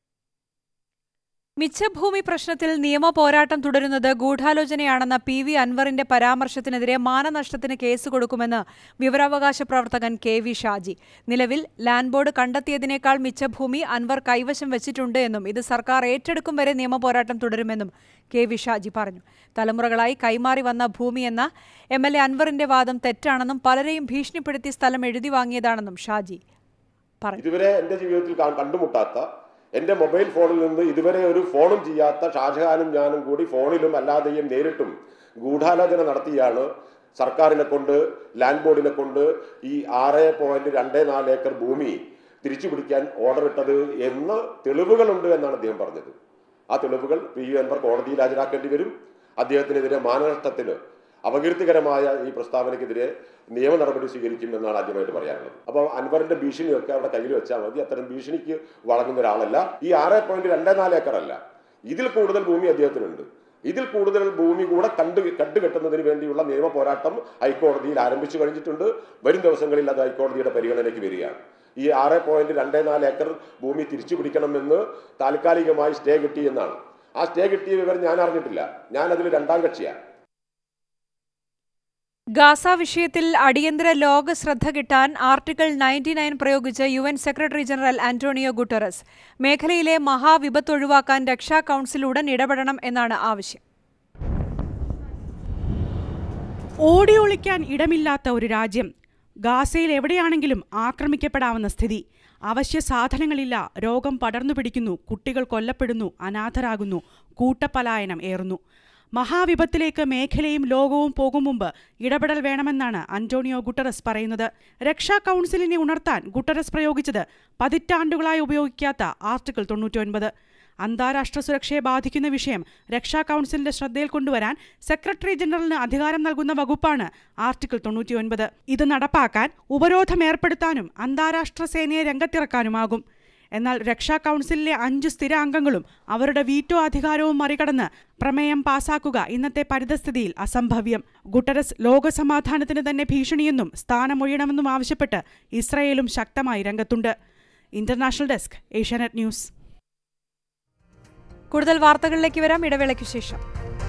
മിച്ചഭൂമി പ്രശ്നത്തിൽ നിയമ പോരാട്ടം തുടരുന്നത് ഗൂഢാലോചനയാണെന്ന പി വി അൻവറിന്റെ പരാമർശത്തിനെതിരെ മാനനഷ്ടത്തിന് കേസ് കൊടുക്കുമെന്ന് വിവരാവകാശ പ്രവർത്തകൻ കെ വി ഷാജി നിലവിൽ ലാൻഡ് ബോർഡ് കണ്ടെത്തിയതിനേക്കാൾ മിച്ചഭൂമി അൻവർ കൈവശം വെച്ചിട്ടുണ്ട് എന്നും ഇത് സർക്കാർ ഏറ്റെടുക്കും വരെ നിയമ പോരാട്ടം തുടരുമെന്നും കെ വി ഷാജി പറഞ്ഞു തലമുറകളായി കൈമാറി വന്ന ഭൂമി എന്ന എം എൽ എ അൻവറിന്റെ വാദം തെറ്റാണെന്നും പലരെയും ഭീഷണിപ്പെടുത്തി സ്ഥലം എഴുതി വാങ്ങിയതാണെന്നും ഷാജി പറഞ്ഞു ഇതുവരെ എൻ്റെ ജീവിതത്തിൽ കാ- കണ്ടുമുട്ടാത്ത എൻ്റെ മൊബൈൽ ഫോണിൽ നിന്ന് ഇതുവരെ ഒരു ഫോണും ചെയ്യാത്ത ഷാജഹാനും ഞാനും കൂടി ഫോണിലും അല്ലാതെയും നേരിട്ടും ഗൂഢാലോചന നടത്തിയാണ് സർക്കാരിനെ കൊണ്ട് ലാൻഡ് ബോർഡിനെ കൊണ്ട് ഈ ആറ് പോയിന്റ് രണ്ട് നാല് ഏക്കർ ഭൂമി തിരിച്ചു പിടിക്കാൻ ഓർഡർ ഇട്ടത് എന്ന് തെളിവുകളുണ്ട് എന്നാണ് അദ്ദേഹം പറഞ്ഞത് ആ തെളിവുകൾ പി യു അൻവർ കോടതിയിൽ ഹാജരാക്കേണ്ടി വരും അദ്ദേഹത്തിനെതിരെ മാനനഷ്ടത്തിന് അപകീർത്തികരമായ ഈ പ്രസ്താവനയ്ക്കെതിരെ നിയമ നടപടി സ്വീകരിക്കും എന്നാണ് ആദ്യമായിട്ട് പറയാനുള്ളത് അപ്പോൾ അൻവറിന്റെ ഭീഷണിയൊക്കെ അവിടെ കയ്യിൽ വെച്ചാൽ മതി അത്തരം ഭീഷണിക്ക് വഴങ്ങുന്ന ഒരാളല്ല ഈ ആറ് പോയിന്റ് രണ്ട് നാല് ഏക്കർ അല്ല ഇതിൽ കൂടുതൽ ഭൂമി അദ്ദേഹത്തിനുണ്ട് ഇതിൽ കൂടുതൽ ഭൂമി കൂടെ കണ്ടു കണ്ടുകെട്ടുന്നതിന് വേണ്ടിയുള്ള നിയമ പോരാട്ടം ഹൈക്കോടതിയിൽ ആരംഭിച്ചു കഴിഞ്ഞിട്ടുണ്ട് വരും ദിവസങ്ങളിൽ അത് ഹൈക്കോടതിയുടെ പരിഗണനയ്ക്ക് വരികയാണ് ഈ ആറ് പോയിന്റ് രണ്ട് നാല് ഏക്കർ ഭൂമി തിരിച്ചു പിടിക്കണമെന്ന് താൽക്കാലികമായി സ്റ്റേ കിട്ടി എന്നാണ് ആ സ്റ്റേ കിട്ടിയ വിവരം ഞാൻ അറിഞ്ഞിട്ടില്ല ഞാൻ അതിൽ രണ്ടാം കക്ഷിയാണ് ഗാസ വിഷയത്തിൽ അടിയന്തര ലോക ശ്രദ്ധ കിട്ടാൻ ആർട്ടിക്കിൾ നയൻറ്റി നയൻ പ്രയോഗിച്ച് U N secretary general Antonio Guterres മേഖലയിലെ മഹാവിപത്ത് ഒഴിവാക്കാൻ രക്ഷാ കൌൺസിൽ ഉടൻ ഇടപെടണം എന്നാണ് ആവശ്യം ഓടി ഒളിക്കാൻ ഇടമില്ലാത്ത ഒരു രാജ്യം ഗാസയിൽ എവിടെയാണെങ്കിലും ആക്രമിക്കപ്പെടാവുന്ന സ്ഥിതി അവശ്യ സാധനങ്ങളില്ല രോഗം പടർന്നു പിടിക്കുന്നു കുട്ടികൾ കൊല്ലപ്പെടുന്നു അനാഥരാകുന്നു കൂട്ടപ്പലായനം ഏറുന്നു മഹാവിപത്തിലേക്ക് മേഖലയും ലോകവും പോകും മുമ്പ് ഇടപെടൽ വേണമെന്നാണ് അന്റോണിയോ ഗുട്ടറസ് പറയുന്നത് രക്ഷാ കൗൺസിലിനെ ഉണർത്താൻ ഗുട്ടറസ് പ്രയോഗിച്ചത് പതിറ്റാണ്ടുകളായി ഉപയോഗിക്കാത്ത ആർട്ടിക്കിൾ തൊണ്ണൂറ്റൊൻപത് അന്താരാഷ്ട്ര സുരക്ഷയെ ബാധിക്കുന്ന വിഷയം രക്ഷാ കൗൺസിലിന്റെ ശ്രദ്ധയിൽ കൊണ്ടുവരാൻ സെക്രട്ടറി ജനറലിന് അധികാരം നൽകുന്ന വകുപ്പാണ് ആർട്ടിക്കിൾ തൊണ്ണൂറ്റിയൊൻപത് ഇത് നടപ്പാക്കാൻ ഉപരോധം ഏർപ്പെടുത്താനും അന്താരാഷ്ട്ര സേനയെ രംഗത്തിറക്കാനുമാകും എന്നാൽ രക്ഷാ കൗൺസിലിലെ അഞ്ച് സ്ഥിര അംഗങ്ങളും അവരുടെ വീറ്റോ അധികാരവും മറികടന്ന് പ്രമേയം പാസാക്കുക ഇന്നത്തെ പരിതസ്ഥിതിയിൽ അസംഭവ്യം ഗുട്ടറസ് ലോകസമാധാനത്തിന് തന്നെ ഭീഷണിയെന്നും സ്ഥാനമൊഴിയണമെന്നും ആവശ്യപ്പെട്ട് ഇസ്രയേലും ശക്തമായി രംഗത്തുണ്ട് ഇന്റർനാഷണൽ ഡെസ്ക് ഏഷ്യാനെറ്റ് ന്യൂസ് കൂടുതൽ വാർത്തകളിലേക്ക് വരാം ഇടവേളയ്ക്ക് ശേഷം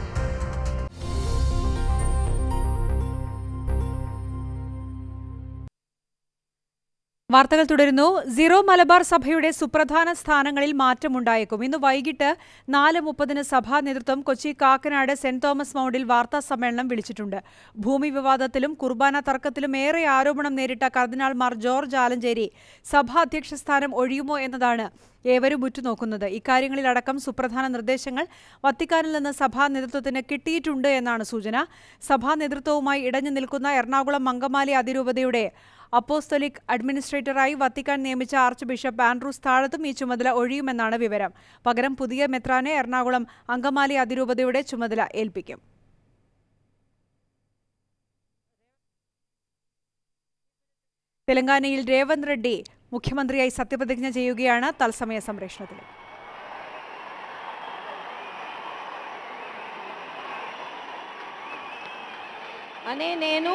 വാർത്തകൾ തുടരുന്നു സീറോ മലബാർ സഭയുടെ സുപ്രധാന സ്ഥാനങ്ങളിൽ മാറ്റമുണ്ടായേക്കും ഇന്ന് വൈകിട്ട് നാല് മുപ്പതിന് സഭാ നേതൃത്വം കൊച്ചി കാക്കനാട് സെന്റ് തോമസ് മൗണ്ടിൽ വാർത്താ സമ്മേളനം വിളിച്ചിട്ടുണ്ട് ഭൂമി വിവാദത്തിലും കുർബാന തർക്കത്തിലും ഏറെ ആരോപണം നേരിട്ട കർദിനാൾ മാർ ജോർജ് ആലഞ്ചേരി സഭാ അധ്യക്ഷ സ്ഥാനം ഒഴിയുമോ എന്നതാണ് ഏവരും ഉറ്റുനോക്കുന്നത് ഇക്കാര്യങ്ങളിലടക്കം സുപ്രധാന നിർദ്ദേശങ്ങൾ വത്തിക്കാനിൽ നിന്ന് സഭാ നേതൃത്വത്തിന് കിട്ടിയിട്ടുണ്ട് എന്നാണ് സൂചന സഭാ നേതൃത്വവുമായി ഇടഞ്ഞു നിൽക്കുന്ന എറണാകുളം മങ്കമാലി അതിരൂപതയുടെ അപ്പോസ്തലിക് അഡ്മിനിസ്ട്രേറ്ററായി വത്തിക്കാൻ നിയമിച്ച ആർച്ച് ബിഷപ്പ് ആൻഡ്രൂസ് താഴത്തും ഈ ചുമതല ഒഴിയുമെന്നാണ് വിവരം പകരം പുതിയ മെത്രാനെ എറണാകുളം അങ്കമാലി അതിരൂപതയുടെ ചുമതല ഏൽപ്പിക്കും തെലങ്കാനയിൽ രേവന്ത് റെഡ്ഡി മുഖ്യമന്ത്രിയായി സത്യപ്രതിജ്ഞ ചെയ്യുകയാണ് തത്സമയ സംപ്രേഷണത്തിൽ అనే నేను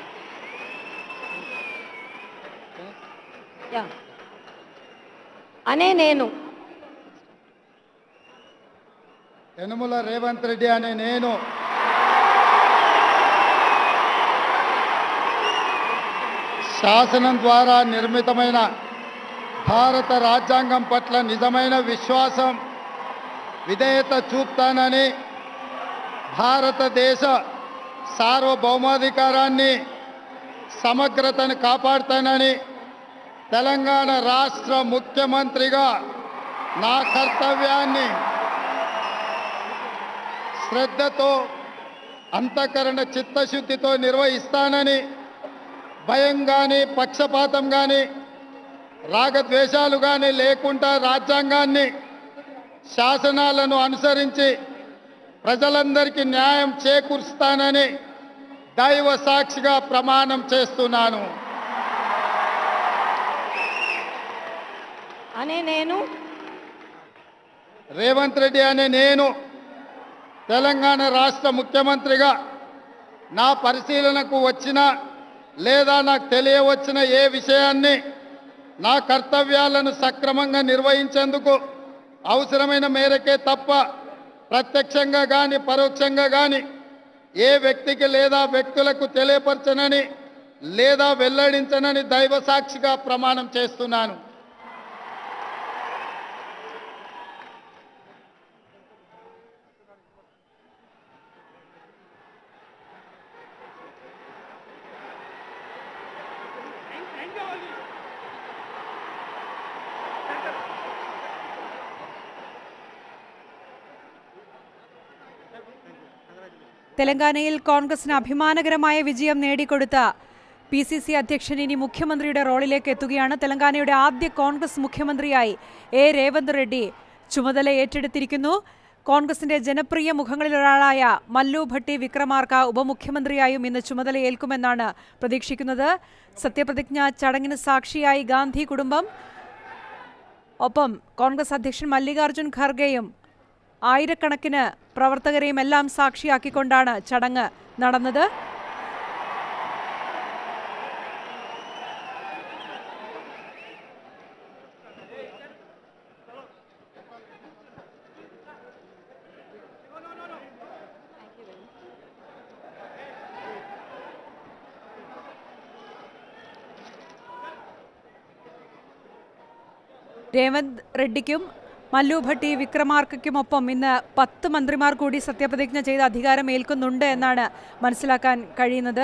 యా. అనే నేను యనుమల రేవంత్ రెడ్డి అనే నేను శాసనం ద్వారా నిర్మితమైన భారత రాజ్యాంగం పట్ల నిజమైన విశ్వాసం విధేయత చూపుతానని భారతదేశ సార్వభౌమాధికారాన్ని సమగ్రతను కాపాడుతానని తెలంగాణ రాష్ట్ర ముఖ్యమంత్రిగా నా కర్తవ్యాన్ని శ్రద్ధతో అంతఃకరణ చిత్తశుద్ధితో నిర్వహిస్తానని భయం కానీ పక్షపాతం కానీ రాగద్వేషాలు కానీ లేకుండా రాజ్యాంగాన్ని శాసనాలను అనుసరించి ప్రజలందరికీ న్యాయం చేకూరుస్తానని దైవ సాక్షిగా ప్రమాణం చేస్తున్నాను అనే నేను రేవంత్ రెడ్డి అనే నేను తెలంగాణ రాష్ట్ర ముఖ్యమంత్రిగా నా పరిశీలనకు వచ్చిన లేదా నాకు తెలియవచ్చిన ఏ విషయాన్ని నా కర్తవ్యాలను సక్రమంగా నిర్వహించేందుకు అవసరమైన మేరకే తప్ప ప్రత్యక్షంగా కానీ పరోక్షంగా కానీ ఏ వ్యక్తికి లేదా వ్యక్తులకు తెలియపరచనని లేదా వెల్లడించనని దైవ సాక్షిగా ప్రమాణం చేస్తున్నాను തെലങ്കാനയിൽ കോൺഗ്രസിന് അഭിമാനകരമായ വിജയം നേടിക്കൊടുത്ത പി സി സി അധ്യക്ഷൻ ഇനി മുഖ്യമന്ത്രിയുടെ റോളിലേക്ക് എത്തുകയാണ് തെലങ്കാനയുടെ ആദ്യ കോൺഗ്രസ് മുഖ്യമന്ത്രിയായി എ രേവന്ത് റെഡ്ഡി ചുമതല ഏറ്റെടുത്തിരിക്കുന്നു കോൺഗ്രസിന്റെ ജനപ്രിയ മുഖങ്ങളിലൊരാളായ മല്ലു ഭട്ടി വിക്രമാർക്ക ഉപമുഖ്യമന്ത്രിയായും ഇന്ന് ചുമതലയേൽക്കുമെന്നാണ് പ്രതീക്ഷിക്കുന്നത് സത്യപ്രതിജ്ഞ ചടങ്ങിന് സാക്ഷിയായി ഗാന്ധി കുടുംബം ഒപ്പം കോൺഗ്രസ് അധ്യക്ഷൻ മല്ലികാർജുൻ ഖർഗെയും ആയിരക്കണക്കിന് പ്രവർത്തകരെയും എല്ലാം സാക്ഷിയാക്കിക്കൊണ്ടാണ് ചടങ്ങ് നടന്നത് രേവന്ത് റെഡ്ഡിക്കും മല്ലു ഭട്ടി വിക്രമാർക്കും ഇന്ന് പത്ത് മന്ത്രിമാർ കൂടി സത്യപ്രതിജ്ഞ ചെയ്ത് അധികാരം ഏൽക്കുന്നുണ്ട് എന്നാണ് മനസ്സിലാക്കാൻ കഴിയുന്നത്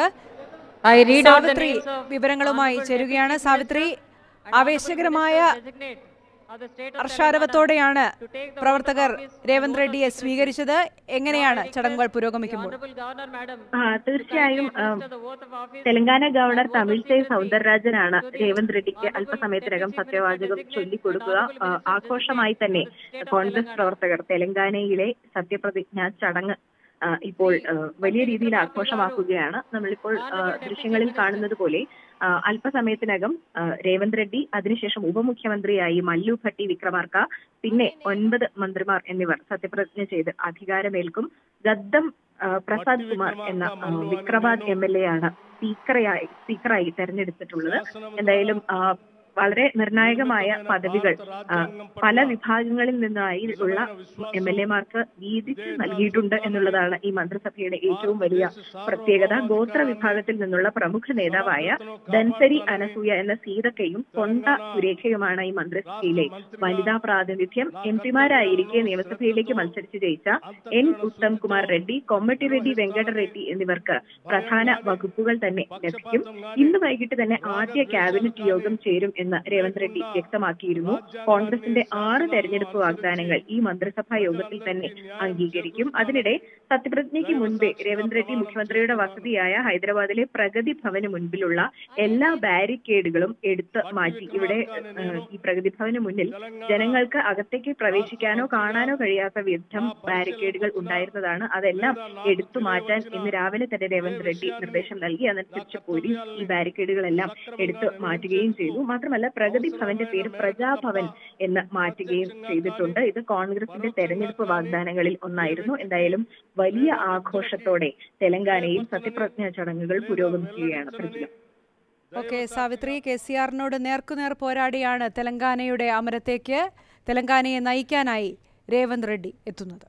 I read out the Savitri names of വിവരങ്ങളുമായി honorable ചേരുകയാണ് deputy സാവിത്രി ministers and ആവേശകരമായ honorable designate of the state of ഹർഷാരവത്തോടെയാണ് Telangana to take the പ്രവർത്തകർ oath of office രേവന്ത് റെഡ്ഡിയെ സ്വീകരിച്ചത് എങ്ങനെയാണ് ചടങ്ങുകൾ പുരോഗമിക്കുമ്പോൾ honorable governor madam ആ തീർച്ചയായും ആ, തെലങ്കാന ഗവർണർ തമിഴ്സൈ സൗന്ദരരാജനാണ് രേവന്ത് റെഡ്ഡിക്ക് അല്പസമയത്തിനകം സത്യവാചകം ചൊല്ലിക്കൊടുക്കുക ആ, ആഘോഷമായി തന്നെ കോൺഗ്രസ് പ്രവർത്തകർ തെലങ്കാനയിലെ സത്യപ്രതിജ്ഞാ ചടങ്ങ് ആ, ഇപ്പോൾ ആ, വലിയ രീതിയിൽ ആഘോഷമാക്കുകയാണ് നമ്മളിപ്പോൾ ആ, ദൃശ്യങ്ങളിൽ കാണുന്നത് പോലെ ആ, അല്പസമയത്തിനകം ആ, രേവന്ത് റെഡ്ഡി അതിനുശേഷം ഉപമുഖ്യമന്ത്രിയായി മല്ലു ഭട്ടി വിക്രമാർക്ക പിന്നെ ഒൻപത് മന്ത്രിമാർ എന്നിവർ സത്യപ്രതിജ്ഞ ചെയ്ത് അധികാരമേൽക്കും ഗദ്ദം ആ, പ്രസാദ് കുമാർ എന്ന ആ, വിക്രമാദ് എം എൽ എ ആണ് സ്പീക്കറായി സ്പീക്കറായി തെരഞ്ഞെടുത്തിട്ടുള്ളത് എന്തായാലും ആ, വളരെ നിർണായകമായ പദവികൾ ആ, പല വിഭാഗങ്ങളിൽ നിന്നായി ഉള്ള എം എൽ എമാർക്ക് വീതിച്ച് നൽകിയിട്ടുണ്ട് എന്നുള്ളതാണ് ഈ മന്ത്രിസഭയുടെ ഏറ്റവും വലിയ പ്രത്യേകത ഗോത്ര വിഭാഗത്തിൽ നിന്നുള്ള പ്രമുഖ നേതാവായ ധൻസരി അനസൂയ എന്ന സീതക്കയും കൊണ്ട സുരേഖയുമാണ് ഈ മന്ത്രിസഭയിലെ വനിതാ പ്രാതിനിധ്യം എം പിമാരായിരിക്കെ നിയമസഭയിലേക്ക് മത്സരിച്ച് ജയിച്ച എൻ ഉത്തം കുമാർ റെഡ്ഡി കൊമ്മട്ടി റെഡ്ഡി വെങ്കട റെഡ്ഡി എന്നിവർക്ക് പ്രധാന വകുപ്പുകൾ തന്നെ ലഭിക്കും ഇന്ന് വൈകിട്ട് തന്നെ ആദ്യ ക്യാബിനറ്റ് യോഗം ചേരും എന്ന് രേവന്ത് റെഡ്ഡി വ്യക്തമാക്കിയിരുന്നു കോൺഗ്രസിന്റെ ആറ് തെരഞ്ഞെടുപ്പ് വാഗ്ദാനങ്ങൾ ഈ മന്ത്രിസഭാ യോഗത്തിൽ തന്നെ അംഗീകരിക്കും അതിനിടെ സത്യപ്രതിജ്ഞയ്ക്ക് മുൻപേ രേവന്ത് റെഡ്ഡി മുഖ്യമന്ത്രിയുടെ വസതിയായ ഹൈദരാബാദിലെ പ്രഗതി ഭവന് മുൻപിലുള്ള എല്ലാ ബാരിക്കേഡുകളും എടുത്ത് മാറ്റി ഇവിടെ ഏഹ്, ഈ പ്രഗതി ഭവന് മുന്നിൽ ജനങ്ങൾക്ക് അകത്തേക്ക് പ്രവേശിക്കാനോ കാണാനോ കഴിയാത്ത വിധം ബാരിക്കേഡുകൾ ഉണ്ടായിരുന്നതാണ് അതെല്ലാം എടുത്തു മാറ്റാൻ ഇന്ന് രാവിലെ തന്നെ രേവന്ത് റെഡ്ഡി നിർദ്ദേശം നൽകി അതനുസരിച്ച് പോലീസ് ഈ ബാരിക്കേഡുകളെല്ലാം എടുത്തു മാറ്റുകയും ചെയ്തു മാത്രമല്ല പ്രഗതി ഭവന്റെ പേര് പ്രജാഭവൻ എന്ന് മാറ്റുകയും ചെയ്തിട്ടുണ്ട് ഇത് കോൺഗ്രസിന്റെ തെരഞ്ഞെടുപ്പ് വാഗ്ദാനങ്ങളിൽ ഒന്നായിരുന്നു എന്തായാലും വലിയ ആഘോഷത്തോടെ തെലങ്കാനയിൽ സത്യപ്രതിജ്ഞാ ചടങ്ങുകൾ പുരോഗമിക്കുകയാണ് പ്രചുലം ഓക്കെ സാവിത്രി കെ സി ആറിനോട് നേർക്കുനേർ പോരാടിയാണ് തെലങ്കാനയുടെ അമരത്തേക്ക് തെലങ്കാനയെ നയിക്കാനായി രേവന്ത് റെഡ്ഡി എത്തുന്നത്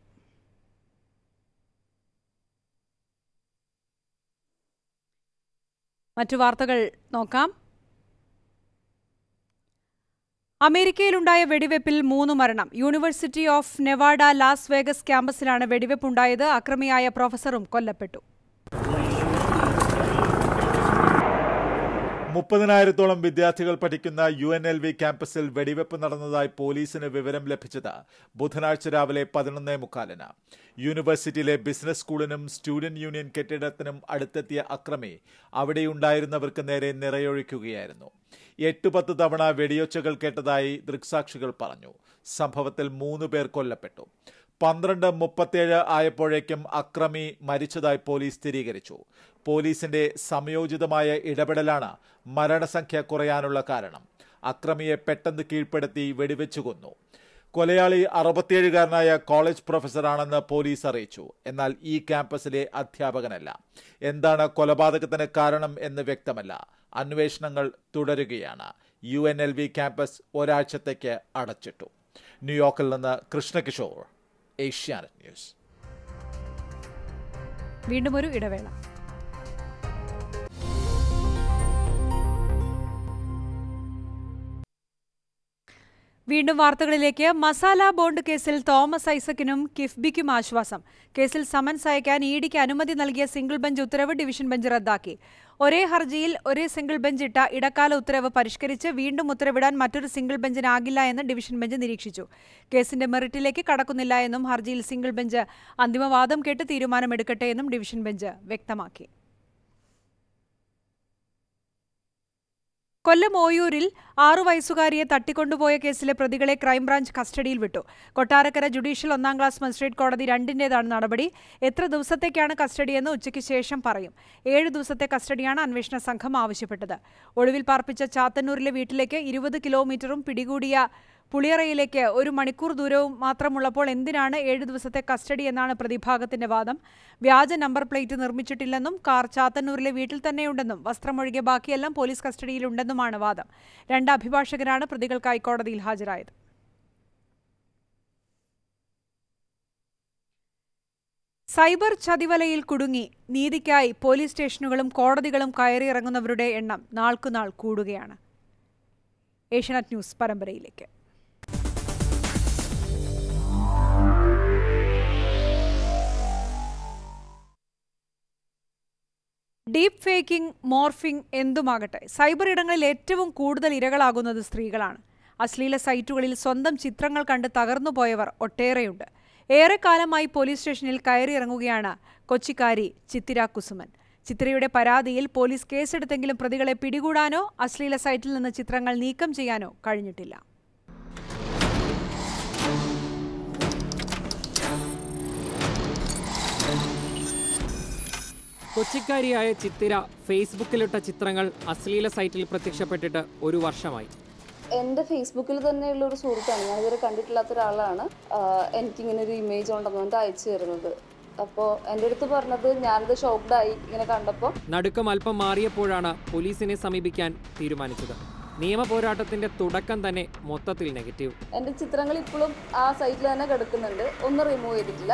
മറ്റു വാർത്തകൾ നോക്കാം അമേരിക്കയിലുണ്ടായ വെടിവെപ്പിൽ മൂന്ന് മരണം university of Nevada Las Vegas ക്യാമ്പസിലാണ് വെടിവെപ്പുണ്ടായത് അക്രമിയായ പ്രൊഫസറും കൊല്ലപ്പെട്ടു മുപ്പതിനായിരത്തോളം വിദ്യാർത്ഥികൾ പഠിക്കുന്ന യു എൻ എൽ വി ക്യാമ്പസിൽ വെടിവെപ്പ് നടന്നതായി പോലീസിന് വിവരം ലഭിച്ചത് ബുധനാഴ്ച രാവിലെ പതിനൊന്നേ മുക്കാലിന് യൂണിവേഴ്സിറ്റിയിലെ ബിസിനസ് സ്കൂളിനും സ്റ്റുഡന്റ് യൂണിയൻ കെട്ടിടത്തിനും അടുത്തെത്തിയ അക്രമി അവിടെയുണ്ടായിരുന്നവർക്ക് നേരെ നിറയൊഴിക്കുകയായിരുന്നു എട്ട് പത്ത് തവണ വെടിയൊച്ചകൾ കേട്ടതായി ദൃക്സാക്ഷികൾ പറഞ്ഞു സംഭവത്തിൽ മൂന്ന് പേർ കൊല്ലപ്പെട്ടു പന്ത്രണ്ട് മുപ്പത്തേഴ് ആയപ്പോഴേക്കും അക്രമി മരിച്ചതായി പോലീസ് സ്ഥിരീകരിച്ചു പോലീസിന്റെ സംയോജിതമായ ഇടപെടലാണ് മരണസംഖ്യ കുറയാനുള്ള കാരണം അക്രമിയെ പെട്ടെന്ന് കീഴ്പ്പെടുത്തി വെടിവെച്ചു കൊന്നു കൊലയാളി അറുപത്തിയേഴുകാരനായ കോളേജ് പ്രൊഫസറാണെന്ന് പോലീസ് അറിയിച്ചു എന്നാൽ ഈ ക്യാമ്പസിലെ അധ്യാപകനല്ല എന്താണ് കൊലപാതകത്തിന് കാരണം എന്ന് വ്യക്തമല്ല അന്വേഷണങ്ങൾ തുടരുകയാണ് U N L V campus ഒരാഴ്ചത്തേക്ക് അടച്ചിട്ടു ന്യൂയോർക്കിൽ നിന്ന് കൃഷ്ണകിഷോർ ഏഷ്യാനെറ്റ് ന്യൂസ് വീണ്ടും ഒരു ഇടവേള വീണ്ടും വാർത്തകളിലേക്ക് മസാല ബോണ്ട് കേസിൽ തോമസ് ഐസക്കിനും കിഫ്ബിക്കും ആശ്വാസം കേസിൽ സമൻസ് അയക്കാൻ ഇ ഡിക്ക് അനുമതി നൽകിയ സിംഗിൾ ബെഞ്ച് ഉത്തരവ് ഡിവിഷൻ ബെഞ്ച് റദ്ദാക്കി ഒരേ ഹർജിയിൽ ഒരേ സിംഗിൾ ബെഞ്ച് ഇട്ട ഇടക്കാല ഉത്തരവ് പരിഷ്കരിച്ച് വീണ്ടും ഉത്തരവിടാൻ മറ്റൊരു സിംഗിൾ ബെഞ്ചിനാകില്ല എന്ന് ഡിവിഷൻ ബെഞ്ച് നിരീക്ഷിച്ചു കേസിന്റെ മെറിറ്റിലേക്ക് കടക്കുന്നില്ല എന്നും ഹർജിയിൽ സിംഗിൾ ബെഞ്ച് അന്തിമവാദം കേട്ട് തീരുമാനമെടുക്കട്ടെ എന്നും ഡിവിഷൻ ബെഞ്ച് വ്യക്തമാക്കി കൊല്ലം ഓയൂരിൽ ആറു വയസ്സുകാരിയെ തട്ടിക്കൊണ്ടുപോയ കേസിലെ പ്രതികളെ ക്രൈംബ്രാഞ്ച് കസ്റ്റഡിയിൽ വിട്ടു കൊട്ടാരക്കര ജുഡീഷ്യൽ ഒന്നാം ക്ലാസ് മജിസ്ട്രേറ്റ് കോടതി രണ്ടിന്റേതാണ് നടപടി എത്ര ദിവസത്തേക്കാണ് കസ്റ്റഡിയെന്ന് ഉച്ചയ്ക്ക് ശേഷം പറയും ഏഴ് ദിവസത്തെ കസ്റ്റഡിയാണ് അന്വേഷണ സംഘം ആവശ്യപ്പെട്ടത് ഒളിവിൽ പാർപ്പിച്ച ചാത്തന്നൂരിലെ വീട്ടിലേക്ക് ഇരുപത് കിലോമീറ്ററും പിടികൂടിയ പുളിയറയിലേക്ക് ഒരു മണിക്കൂർ ദൂരവും മാത്രമുള്ളപ്പോൾ എന്തിനാണ് ഏഴ് ദിവസത്തെ കസ്റ്റഡി എന്നാണ് പ്രതിഭാഗത്തിന്റെ വാദം വ്യാജ നമ്പർ പ്ലേറ്റ് നിർമ്മിച്ചിട്ടില്ലെന്നും കാർ ചാത്തന്നൂരിലെ വീട്ടിൽ തന്നെയുണ്ടെന്നും വസ്ത്രമൊഴികെ ബാക്കിയെല്ലാം പോലീസ് കസ്റ്റഡിയിലുണ്ടെന്നുമാണ് വാദം രണ്ട് അഭിഭാഷകരാണ് പ്രതികൾക്കായി കോടതിയിൽ ഹാജരായത് സൈബർ ചതിവലയിൽ കുടുങ്ങി നീതിക്കായി പോലീസ് സ്റ്റേഷനുകളും കോടതികളും കയറിയിറങ്ങുന്നവരുടെ എണ്ണം നാൾക്കുനാൾ കൂടുകയാണ് ഏഷ്യാനെറ്റ് ന്യൂസ് പരമ്പരയിലേക്ക് ഡീപ് ഫേക്കിംഗ് മോർഫിംഗ് എന്തുമാകട്ടെ സൈബർ ഇടങ്ങളിൽ ഏറ്റവും കൂടുതൽ ഇരകളാകുന്നത് സ്ത്രീകളാണ് അശ്ലീല സൈറ്റുകളിൽ സ്വന്തം ചിത്രങ്ങൾ കണ്ട് തകർന്നു പോയവർ ഒട്ടേറെയുണ്ട് ഏറെക്കാലമായി പോലീസ് സ്റ്റേഷനിൽ കയറിയിറങ്ങുകയാണ് കൊച്ചിക്കാരി ചിത്തിര കുസുമൻ ചിത്രയുടെ പരാതിയിൽ പോലീസ് കേസെടുത്തെങ്കിലും പ്രതികളെ പിടികൂടാനോ അശ്ലീല സൈറ്റിൽ നിന്ന് ചിത്രങ്ങൾ നീക്കം ചെയ്യാനോ കഴിഞ്ഞിട്ടില്ല കൊച്ചിക്കാരിയായ ചിത്തിര ഫേസ്ബുക്കിലിട്ട ചിത്രങ്ങൾ അശ്ലീല സൈറ്റിൽ പ്രത്യക്ഷപ്പെട്ടിട്ട് ഒരു വർഷമായി എൻ്റെ ഫേസ്ബുക്കിൽ തന്നെയുള്ള ഒരു സുഹൃത്താണ് ഞാൻ ഇതുവരെ കണ്ടിട്ടില്ലാത്ത ഒരാളാണ് ആഹ് എനിക്കിങ്ങനെ ഒരു ഇമേജ് ഉണ്ടെന്ന് പറഞ്ഞിട്ട് അയച്ചു തരുന്നത് അപ്പോൾ എൻ്റെ അടുത്ത് പറഞ്ഞത് ഞാനത് ഷോക്ക്ഡായി ഇങ്ങനെ കണ്ടപ്പോൾ നടുക്കം അല്പം മാറിയപ്പോഴാണ് പോലീസിനെ സമീപിക്കാൻ തീരുമാനിച്ചത് നിയമ പോരാട്ടത്തിന്റെ തുടക്കം തന്നെ മൊത്തത്തിൽ നെഗറ്റീവ് എൻ്റെ ചിത്രങ്ങൾ ഇപ്പോഴും ആ സൈറ്റിൽ തന്നെ കിടക്കുന്നുണ്ട് ഒന്നും റിമൂവ് ചെയ്തിട്ടില്ല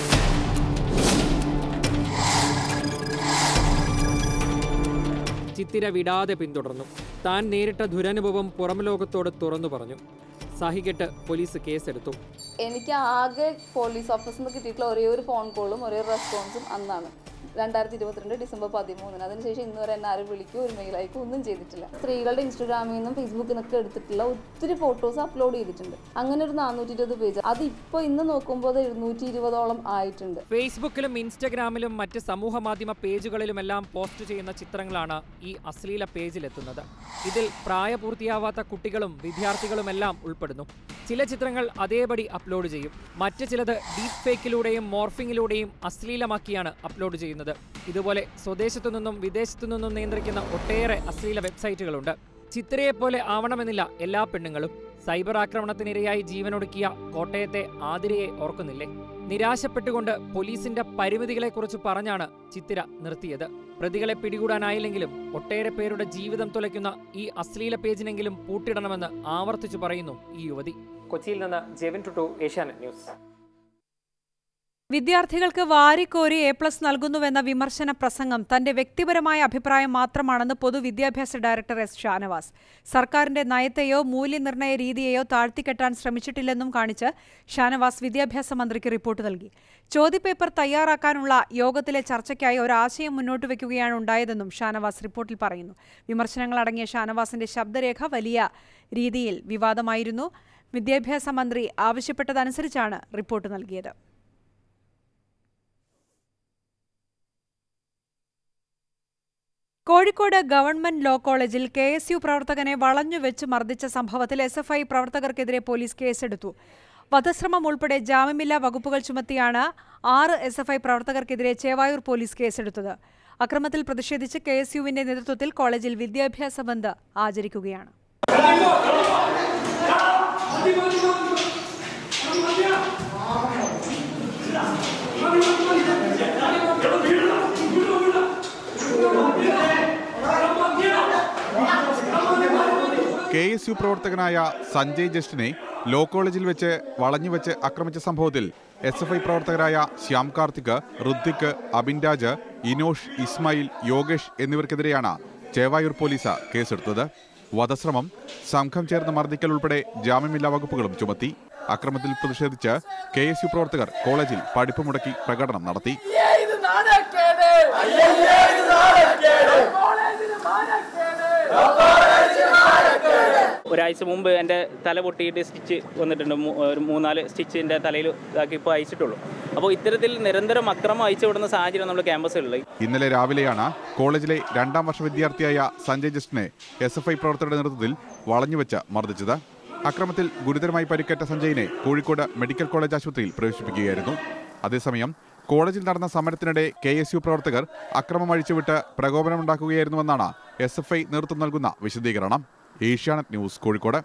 ചിത്തിര വിടാതെ പിന്തുടർന്നു താൻ നേരിട്ട ദുരനുഭവം പുറം ലോകത്തോട് തുറന്നു പറഞ്ഞു സഹികെട്ട് പോലീസ് കേസെടുത്തു എനിക്ക് ആകെ പോലീസ് ഓഫീസിൽ നിന്ന് കിട്ടിയിട്ടുള്ള ഒരേ ഒരു ഫോൺ കോളും ഒരേ ഒരു റെസ്പോൺസും അന്നാണ് രണ്ടായിരത്തി ഇരുപത്തിരണ്ട് ഡിസംബർ പതിമൂന്നിന് അതിനുശേഷം ഇന്ന് വരെ എന്നെ ആരും വിളിക്കുകയോ ഒരു മെയിൽ അയക്കുകയോ ഒന്നും ചെയ്തിട്ടില്ല സ്ത്രീകളുടെ ഇൻസ്റ്റാഗ്രാമിൽ നിന്നും ഫേസ്ബുക്കിൽ നിന്നൊക്കെ എടുത്തിട്ടുള്ള ഒത്തിരി ഫോട്ടോസ് അപ്ലോഡ് ചെയ്തിട്ടുണ്ട് അങ്ങനെ ഒരു നാനൂറ്റി ഇരുപത് പേജ് അത് ഇപ്പോൾ ഇന്ന് നോക്കുമ്പോൾ അത് എഴുന്നൂറ്റി ഇരുപതോളം ആയിട്ടുണ്ട് ഫേസ്ബുക്കിലും ഇൻസ്റ്റഗ്രാമിലും മറ്റ് സമൂഹ മാധ്യമ പേജുകളിലുമെല്ലാം പോസ്റ്റ് ചെയ്യുന്ന ചിത്രങ്ങളാണ് ഈ അശ്ലീല പേജിലെത്തുന്നത് ഇതിൽ പ്രായപൂർത്തിയാവാത്ത കുട്ടികളും വിദ്യാർത്ഥികളുമെല്ലാം ഉൾപ്പെടുന്നു ചില ചിത്രങ്ങൾ അതേപടി അപ്ലോഡ് ചെയ്യും മറ്റ് ചിലത് ഡീപ് ഫേക്കിലൂടെയും മോർഫിങ്ങിലൂടെയും അശ്ലീലമാക്കിയാണ് അപ്ലോഡ് ചെയ്യുന്നത് ഇതുപോലെ സ്വദേശത്തു നിന്നും വിദേശത്തു നിന്നും നിയന്ത്രിക്കുന്ന ഒട്ടേറെ അശ്ലീല വെബ്സൈറ്റുകളുണ്ട് ചിത്രയെ പോലെ ആവണമെന്നില്ല എല്ലാ പെണ്ണുങ്ങളും സൈബർ ആക്രമണത്തിനിരയായി ജീവനൊടുക്കിയ കോട്ടയത്തെ ആതിരയെ ഓർക്കുന്നില്ലേ നിരാശപ്പെട്ടുകൊണ്ട് പോലീസിന്റെ പരിമിതികളെക്കുറിച്ച് പറഞ്ഞാണ് ചിത്തിര നിർത്തിയത് പ്രതികളെ പിടികൂടാനായില്ലെങ്കിലും ഒട്ടേറെ പേരുടെ ജീവിതം തുലയ്ക്കുന്ന ഈ അശ്ലീല പേജിനെങ്കിലും പൂട്ടിടണമെന്ന് ആവർത്തിച്ചു പറയുന്നു ഈ യുവതി കൊച്ചിയിൽ നിന്ന് ജെവിൻ ടുട്ടു ഏഷ്യാനെറ്റ് ന്യൂസ് വിദ്യാർത്ഥികൾക്ക് വാരിക്കോരി എ പ്ലസ് നൽകുന്നുവെന്ന വിമർശന പ്രസംഗം തന്റെ വ്യക്തിപരമായ അഭിപ്രായം മാത്രമാണെന്ന് പൊതുവിദ്യാഭ്യാസ ഡയറക്ടർ എസ് ഷാനവാസ് സർക്കാരിന്റെ നയത്തെയോ മൂല്യനിർണ്ണയ രീതിയെയോ താഴ്ത്തിക്കെട്ടാൻ ശ്രമിച്ചിട്ടില്ലെന്നും കാണിച്ച് ഷാനവാസ് വിദ്യാഭ്യാസ മന്ത്രിക്ക് റിപ്പോർട്ട് നൽകി ചോദ്യപേപ്പർ തയ്യാറാക്കാനുള്ള യോഗത്തിലെ ചർച്ചയ്ക്കായി ഒരാശയം മുന്നോട്ട് വയ്ക്കുകയാണ് ഉണ്ടായതെന്നും ഷാനവാസ് റിപ്പോർട്ടിൽ പറയുന്നു വിമർശനങ്ങൾ അടങ്ങിയ ഷാനവാസിന്റെ ശബ്ദരേഖ വലിയ രീതിയിൽ വിവാദമായിരുന്നു വിദ്യാഭ്യാസ മന്ത്രി ആവശ്യപ്പെട്ടതനുസരിച്ചാണ് റിപ്പോർട്ട് നൽകിയത് കോഴിക്കോട് ഗവൺമെന്റ് ലോ കോളേജിൽ കെ എസ് യു പ്രവർത്തകനെ വളഞ്ഞുവെച്ച് മർദ്ദിച്ച സംഭവത്തിൽ എസ് എഫ് ഐ പ്രവർത്തകർക്കെതിരെ പോലീസ് കേസെടുത്തു വധശ്രമം ഉൾപ്പെടെ ജാമ്യമില്ലാ വകുപ്പുകൾ ചുമത്തിയാണ് ആറ് എസ് എഫ് ഐ പ്രവർത്തകർക്കെതിരെ ചേവായൂർ പോലീസ് കേസെടുത്തത് അക്രമത്തിൽ പ്രതിഷേധിച്ച് കെ എസ് യുവിന്റെ നേതൃത്വത്തിൽ കോളേജിൽ വിദ്യാഭ്യാസ ബന്ദ് ആചരിക്കുകയാണ് കെ എസ് യു പ്രവർത്തകനായ സഞ്ജയ് ജസ്റ്റിനെ ലോ കോളേജിൽ വെച്ച് വളഞ്ഞുവെച്ച് ആക്രമിച്ച സംഭവത്തിൽ എസ് എഫ് ഐ പ്രവർത്തകരായ ശ്യാം കാർത്തിക് ഋത്വിക് അബിൻരാജ് ഇനോഷ് ഇസ്മായിൽ യോഗേഷ് എന്നിവർക്കെതിരെയാണ് ചേവായൂർ പോലീസ് കേസെടുത്തത് വധശ്രമം സംഘം ചേർന്ന് മർദ്ദിക്കൽ ഉൾപ്പെടെ ജാമ്യമില്ലാ വകുപ്പുകളും ചുമത്തി അക്രമത്തിൽ പ്രതിഷേധിച്ച് കെ എസ് യു പ്രവർത്തകർ കോളേജിൽ പഠിപ്പ് മുടക്കി പ്രകടനം നടത്തി ഒരാഴ്ച മുമ്പ് എൻ്റെ തല പൊട്ടിയിട്ട് സ്റ്റിച്ച് വന്നിട്ടുണ്ട് മൂ- ഒരു മൂന്നാല് സ്റ്റിച്ച് എൻ്റെ തലയിൽ ഇതാക്കി ഇപ്പോൾ അയച്ചിട്ടുള്ളൂ അപ്പോൾ ഇത്തരത്തിൽ നിരന്തരം അക്രമം അയച്ചു വിടുന്ന സാഹചര്യം നമ്മുടെ ക്യാമ്പസുകളിൽ ഇന്നലെ രാവിലെയാണ് കോളേജിലെ രണ്ടാം വർഷ വിദ്യാർത്ഥിയായ സഞ്ജയ് ജസ്റ്റിനെ എസ് എഫ് ഐ പ്രവർത്തകരുടെ നേതൃത്വത്തിൽ വളഞ്ഞുവെച്ച് മർദ്ദിച്ചത് അക്രമത്തിൽ ഗുരുതരമായി പരിക്കേറ്റ സഞ്ജയിനെ കോഴിക്കോട് മെഡിക്കൽ കോളേജ് ആശുപത്രിയിൽ പ്രവേശിപ്പിക്കുകയായിരുന്നു അതേസമയം കോളേജിൽ നടന്ന സമരത്തിനിടെ കെ എസ് യു പ്രവർത്തകർ അക്രമം അഴിച്ചുവിട്ട് പ്രകോപനമുണ്ടാക്കുകയായിരുന്നുവെന്നാണ് എസ് എഫ് ഐ നേതൃത്വം നൽകുന്ന വിശദീകരണം ഏഷ്യാനെറ്റ് ന്യൂസ് കോഴിക്കോട്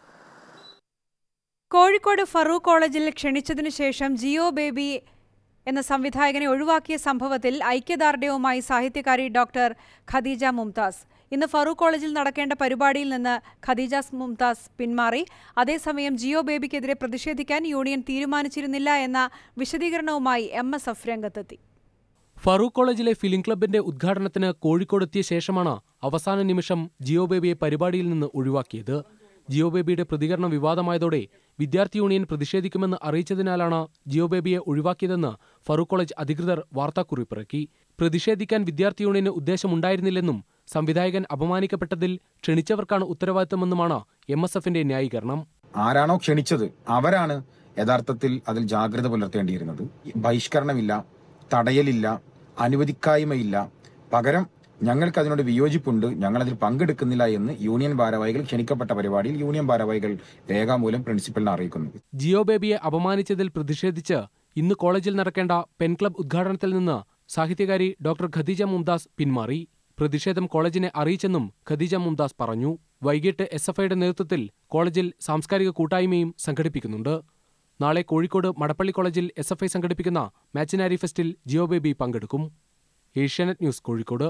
കോഴിക്കോട് ഫറൂഖ് കോളേജിൽ ക്ഷണിച്ചതിനു ശേഷം ജിയോ ബേബി എന്ന സംവിധായകനെ ഒഴിവാക്കിയ സംഭവത്തിൽ ഐക്യദാർഢ്യവുമായി സാഹിത്യകാരി ഡോക്ടർ ഖദീജ മുംതാസ് ഇന്ന് ഫറൂഖ് കോളേജിൽ നടക്കേണ്ട പരിപാടിയിൽ നിന്ന് ഖദീജ മുംതാസ് പിന്മാറി അതേസമയം ജിയോ ബേബിക്കെതിരെ പ്രതിഷേധിക്കാൻ യൂണിയൻ തീരുമാനിച്ചിരുന്നില്ല എന്ന വിശദീകരണവുമായി എം എസ് എഫ് രംഗത്തെത്തി ഫറൂഖ് കോളേജിലെ ഫിലിം ക്ലബിന്റെ ഉദ്ഘാടനത്തിന് കോഴിക്കോടെത്തിയ ശേഷമാണ് അവസാന നിമിഷം ജിയോ ബേബിയെ പരിപാടിയിൽ നിന്ന് ഒഴിവാക്കിയത് ജിയോ ബേബിയുടെ പ്രതികരണം വിവാദമായതോടെ വിദ്യാർത്ഥി യൂണിയൻ പ്രതിഷേധിക്കുമെന്ന് അറിയിച്ചതിനാലാണ് ജിയോ ബേബിയെ ഒഴിവാക്കിയതെന്ന് ഫറൂഖ് കോളേജ് അധികൃതർ വാർത്താക്കുറിപ്പിറക്കി പ്രതിഷേധിക്കാൻ വിദ്യാർത്ഥി യൂണിയന് ഉദ്ദേശമുണ്ടായിരുന്നില്ലെന്നും സംവിധായകൻ അപമാനിക്കപ്പെട്ടതിൽ ക്ഷണിച്ചവർക്കാണ് ഉത്തരവാദിത്തമെന്നുമാണ് എം എസ് എഫിന്റെ ന്യായീകരണം ആരാണോ ക്ഷണിച്ചത് അവരാണ് യഥാർത്ഥത്തിൽ അതിൽ ജാഗ്രത പുലർത്തേണ്ടിയിരുന്നത് ബഹിഷ്കരണമില്ല തടയലില്ല അനുവദിക്കായ്മയില്ല പകരം ഞങ്ങൾക്ക് അതിനോട് വിയോജിപ്പുണ്ട് ഞങ്ങൾ അതിൽ പങ്കെടുക്കുന്നില്ല എന്ന് യൂണിയൻ ഭാരവാഹികൾ ക്ഷണിക്കപ്പെട്ട പരിപാടിയിൽ യൂണിയൻ ഭാരവാഹികൾ രേഖാമൂലം പ്രിൻസിപ്പലിനെ അറിയിക്കുന്നു ജിയോ ബേബിയെ അപമാനിച്ചതിൽ പ്രതിഷേധിച്ച് ഇന്ന് കോളേജിൽ നടക്കേണ്ട പെൻ ക്ലബ് ഉദ്ഘാടനത്തിൽ നിന്ന് സാഹിത്യകാരി ഡോക്ടർ ഖദീജ മുംതാസ് പിന്മാറി പ്രതിഷേധം കോളേജിനെ അറിയിച്ചെന്നും ഖദീജ മുംതാസ് പറഞ്ഞു വൈകിട്ട് എസ് എഫ് ഐയുടെ നേതൃത്വത്തിൽ കോളേജിൽ സാംസ്കാരിക കൂട്ടായ്മയും സംഘടിപ്പിക്കുന്നുണ്ട് നാളെ കോഴിക്കോട് മടപ്പള്ളി കോളേജിൽ എസ് എഫ് ഐ സംഘടിപ്പിക്കുന്ന മാച്ചിനാരി ഫെസ്റ്റിൽ ജിയോ ബേബി പങ്കെടുക്കും ഏഷ്യാനെറ്റ് ന്യൂസ് കോഴിക്കോട്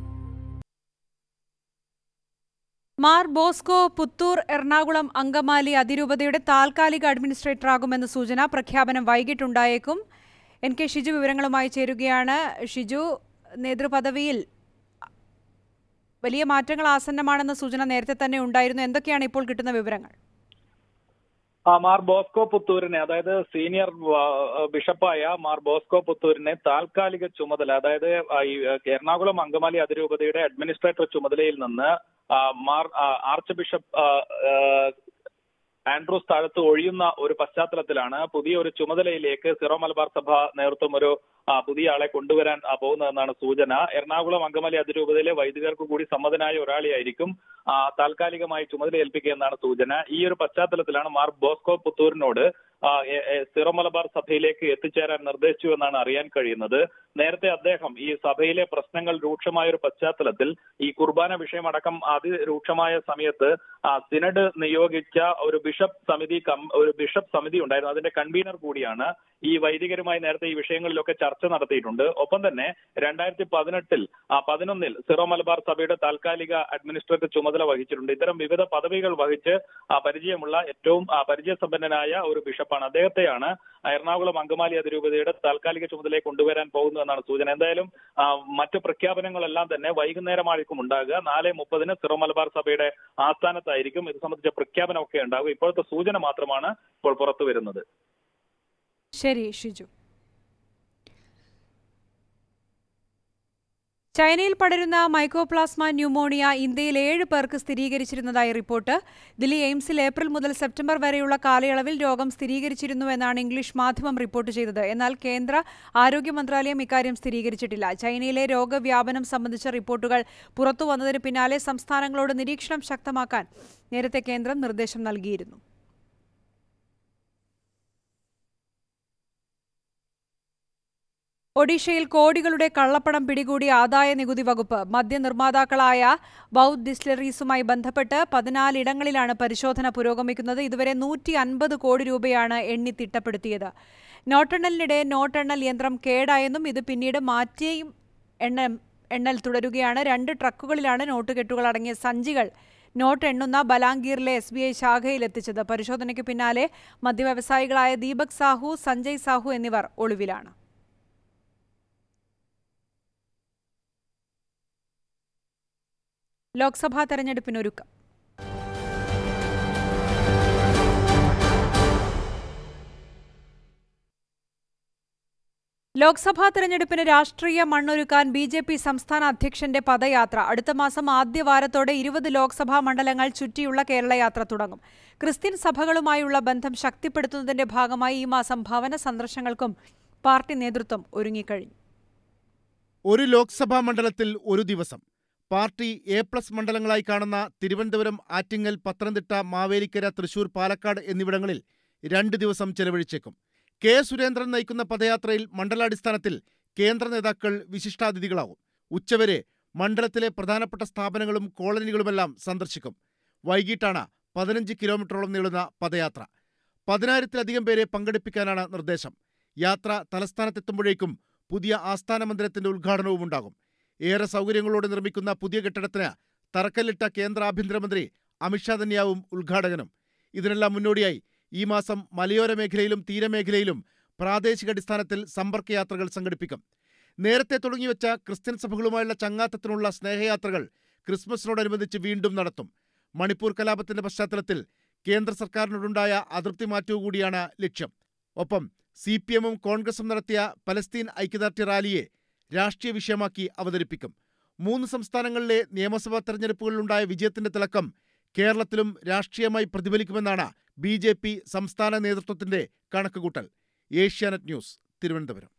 മാർ ബോസ്കോ പുത്തൂർ എറണാകുളം അങ്കമാലി അതിരൂപതയുടെ താൽക്കാലിക അഡ്മിനിസ്ട്രേറ്ററാകുമെന്ന സൂചന പ്രഖ്യാപനം വൈകിട്ടുണ്ടായേക്കും എൻ കെ ഷിജു വിവരങ്ങളുമായി ചേരുകയാണ് ഷിജു നേതൃപദവിയിൽ വലിയ മാറ്റങ്ങൾ ആസന്നമാണെന്ന സൂചന നേരത്തെ തന്നെ ഉണ്ടായിരുന്നു എന്തൊക്കെയാണ് ഇപ്പോൾ കിട്ടുന്ന വിവരങ്ങൾ ആ മാർ ബോസ്കോ പുത്തൂരിനെ അതായത് സീനിയർ ആ, ബിഷപ്പായ മാർ ബോസ്കോ പുത്തൂരിനെ താൽക്കാലിക ചുമതല അതായത് ആ, ഈ എറണാകുളം അങ്കമാലി അതിരൂപതയുടെ അഡ്മിനിസ്ട്രേറ്റർ ചുമതലയിൽ നിന്ന് ആ, മാർ ആ, ആർച്ച് ബിഷപ്പ് ആ, ആ, ആൻഡ്രൂസ് താഴത്ത് ഒഴിയുന്ന ഒരു പശ്ചാത്തലത്തിലാണ് പുതിയ ഒരു ചുമതലയിലേക്ക് സിറോ മലബാർ സഭ നേതൃത്വം ഒരു ആ, പുതിയ ആളെ കൊണ്ടുവരാൻ ആ, പോകുന്നതെന്നാണ് സൂചന എറണാകുളം അങ്കമാലി അതിരൂപതയിലെ വൈദികർക്ക് കൂടി സമ്മതനായ ഒരാളെയായിരിക്കും ആ, താൽക്കാലികമായി ചുമതല ഏൽപ്പിക്കുക എന്നാണ് സൂചന ഈ ഒരു പശ്ചാത്തലത്തിലാണ് മാർ ബോസ്കോ പുത്തൂരിനോട് ആ, എ- എ- സിറോ മലബാർ സഭയിലേക്ക് എത്തിച്ചേരാൻ നിർദ്ദേശിച്ചു എന്നാണ് അറിയാൻ കഴിയുന്നത് നേരത്തെ അദ്ദേഹം ഈ സഭയിലെ പ്രശ്നങ്ങൾ രൂക്ഷമായ ഒരു പശ്ചാത്തലത്തിൽ ഈ കുർബാന വിഷയമടക്കം അതിരൂക്ഷമായ സമയത്ത് ആ, സിനഡ് നിയോഗിച്ച ഒരു ബിഷപ്പ് സമിതി കം- ഒരു ബിഷപ്പ് സമിതി ഉണ്ടായിരുന്നു അതിന്റെ കൺവീനർ കൂടിയാണ് ഈ വൈദികരുമായി നേരത്തെ ഈ വിഷയങ്ങളിലൊക്കെ ചർച്ച നടത്തിയിട്ടുണ്ട് ഒപ്പം തന്നെ രണ്ടായിരത്തി പതിനെട്ടിൽ പതിനൊന്നിൽ സിറോ മലബാർ സഭയുടെ താൽക്കാലിക അഡ്മിനിസ്ട്രേറ്റർ ചുമതല വഹിച്ചിട്ടുണ്ട് ഇത്തരം വിവിധ പദവികൾ വഹിച്ച് ആ, പരിചയമുള്ള ഏറ്റവും ആ, പരിചയസമ്പന്നനായ ഒരു ബിഷപ്പാണ് ബിഷപ്പാണ് അദ്ദേഹത്തെയാണ് എറണാകുളം അങ്കമാലി അതിരൂപതയുടെ താൽക്കാലിക ചുമതലയെ കൊണ്ടുവരാൻ പോകുന്നു എന്നാണ് സൂചന എന്തായാലും ആ, മറ്റ് പ്രഖ്യാപനങ്ങളെല്ലാം തന്നെ വൈകുന്നേരമായിരിക്കും ഉണ്ടാകുക നാല് മുപ്പതിന് സിറോ മലബാർ സഭയുടെ ആസ്ഥാനത്തായിരിക്കും ഇത് സംബന്ധിച്ച പ്രഖ്യാപനമൊക്കെ ഉണ്ടാകും ഇപ്പോഴത്തെ സൂചന മാത്രമാണ് ഇപ്പോൾ പുറത്തു വരുന്നത് ശരി ഷിജു ചൈനയിൽ പടരുന്ന മൈക്കോപ്ലാസ്മ ന്യൂമോണിയ ഇന്ത്യയിൽ ഏഴ് പേർക്ക് സ്ഥിരീകരിച്ചിരുന്നതായി റിപ്പോർട്ട് ദില്ലി എയിംസിൽ ഏപ്രിൽ മുതൽ സെപ്റ്റംബർ വരെയുള്ള കാലയളവിൽ രോഗം സ്ഥിരീകരിച്ചിരുന്നുവെന്നാണ് ഇംഗ്ലീഷ് മാധ്യമം റിപ്പോർട്ട് ചെയ്തത് എന്നാൽ കേന്ദ്ര ആരോഗ്യ മന്ത്രാലയം ഇക്കാര്യം സ്ഥിരീകരിച്ചിട്ടില്ല ചൈനയിലെ രോഗവ്യാപനം സംബന്ധിച്ച റിപ്പോർട്ടുകൾ പുറത്തുവന്നതിന് പിന്നാലെ സംസ്ഥാനങ്ങളോട് നിരീക്ഷണം ശക്തമാക്കാൻ നേരത്തെ കേന്ദ്രം നിർദ്ദേശം നൽകിയിരുന്നു ഒഡീഷയിൽ കോടികളുടെ കള്ളപ്പണം പിടികൂടിയ ആദായ നികുതി വകുപ്പ് മദ്യനിർമ്മാതാക്കളായ ബൌദ്ധ് ഡിസ്റ്റിലറീസുമായി ബന്ധപ്പെട്ട് പതിനാലിടങ്ങളിലാണ് പരിശോധന പുരോഗമിക്കുന്നത് ഇതുവരെ നൂറ്റി അൻപത് കോടി രൂപയാണ് എണ്ണി തിട്ടപ്പെടുത്തിയത് നോട്ടെണ്ണലിനിടെ നോട്ടെണ്ണൽ യന്ത്രം കേടായെന്നും ഇത് പിന്നീട് മാറ്റിയും എണ്ണ എണ്ണൽ തുടരുകയാണ് രണ്ട് ട്രക്കുകളിലാണ് നോട്ടുകെട്ടുകൾ അടങ്ങിയ സഞ്ചികൾ നോട്ട് എണ്ണുന്ന ബലാംഗീറിലെ എസ് ബി ഐ ശാഖയിൽ എത്തിച്ചത് പരിശോധനയ്ക്ക് പിന്നാലെ മദ്യവ്യവസായികളായ ദീപക് സാഹു സഞ്ജയ് സാഹു എന്നിവർ ഒളിവിലാണ് ലോക്സഭാ തെരഞ്ഞെടുപ്പിനൊരുക്കം ലോക്സഭാ തെരഞ്ഞെടുപ്പിന് രാഷ്ട്രീയ മണ്ണൊരുക്കാൻ ബി ജെ പി സംസ്ഥാന അധ്യക്ഷന്റെ പദയാത്ര അടുത്ത മാസം ആദ്യ വാരത്തോടെ ഇരുപത് ലോക്സഭാ മണ്ഡലങ്ങൾ ചുറ്റിയുള്ള കേരളയാത്ര തുടങ്ങും ക്രിസ്ത്യൻ സഭകളുമായുള്ള ബന്ധം ശക്തിപ്പെടുത്തുന്നതിന്റെ ഭാഗമായി ഈ മാസം ഭവന സന്ദർശനങ്ങൾക്കും പാർട്ടി നേതൃത്വം ഒരുങ്ങിക്കഴിഞ്ഞു ഒരു ലോക്സഭാ മണ്ഡലത്തിൽ ഒരു ദിവസം പാർട്ടി എ പ്ലസ് മണ്ഡലങ്ങളായി കാണുന്ന തിരുവനന്തപുരം ആറ്റിങ്ങൽ പത്തനംതിട്ട മാവേലിക്കര തൃശൂർ പാലക്കാട് എന്നിവിടങ്ങളിൽ രണ്ട് ദിവസം ചെലവഴിച്ചേക്കും കെ സുരേന്ദ്രൻ നയിക്കുന്ന പദയാത്രയിൽ മണ്ഡലാടിസ്ഥാനത്തിൽ കേന്ദ്ര നേതാക്കൾ വിശിഷ്ടാതിഥികളാവും ഉച്ചവരെ മണ്ഡലത്തിലെ പ്രധാനപ്പെട്ട സ്ഥാപനങ്ങളും കോളനികളുമെല്ലാം സന്ദർശിക്കും വൈകിട്ടാണ് പതിനഞ്ച് കിലോമീറ്ററോളം നീളുന്ന പദയാത്ര പതിനായിരത്തിലധികം പേരെ പങ്കെടുപ്പിക്കാനാണ് നിർദ്ദേശം യാത്ര തലസ്ഥാനത്തെത്തുമ്പോഴേക്കും പുതിയ ആസ്ഥാന മന്ദിരത്തിന്റെ ഉദ്ഘാടനവും ഉണ്ടാകും ഏറെ സൗകര്യങ്ങളോടെ നിർമ്മിക്കുന്ന പുതിയ കെട്ടിടത്തിന് തറക്കല്ലിട്ട കേന്ദ്ര ആഭ്യന്തരമന്ത്രി അമിത്ഷാ തന്നെയാവും ഉദ്ഘാടകനും ഇതിനെല്ലാം മുന്നോടിയായി ഈ മാസം മലയോര മേഖലയിലും തീരമേഖലയിലും പ്രാദേശികാടിസ്ഥാനത്തിൽ സമ്പർക്ക യാത്രകൾ സംഘടിപ്പിക്കും നേരത്തെ തുടങ്ങിവെച്ച ക്രിസ്ത്യൻ സഭകളുമായുള്ള ചങ്ങാത്തത്തിനുള്ള സ്നേഹയാത്രകൾ ക്രിസ്മസിനോടനുബന്ധിച്ച് വീണ്ടും നടത്തും മണിപ്പൂർ കലാപത്തിന്റെ പശ്ചാത്തലത്തിൽ കേന്ദ്ര സർക്കാരിനോടുണ്ടായ അതൃപ്തി മാറ്റുകൂടിയാണ് ലക്ഷ്യം ഒപ്പം സി പി എമ്മും കോൺഗ്രസും നടത്തിയ പലസ്തീൻ ഐക്യദാർഢ്യ റാലിയെ രാഷ്ട്രീയ വിഷയമാക്കി അവതരിപ്പിക്കും മൂന്ന് സംസ്ഥാനങ്ങളിലെ നിയമസഭാ തെരഞ്ഞെടുപ്പുകളിലുണ്ടായ വിജയത്തിന്റെ തിളക്കം കേരളത്തിലും രാഷ്ട്രീയമായി പ്രതിഫലിക്കുമെന്നാണ് ബി ജെ പി സംസ്ഥാന നേതൃത്വത്തിന്റെ കണക്കുകൂട്ടൽ ഏഷ്യാനെറ്റ് ന്യൂസ് തിരുവനന്തപുരം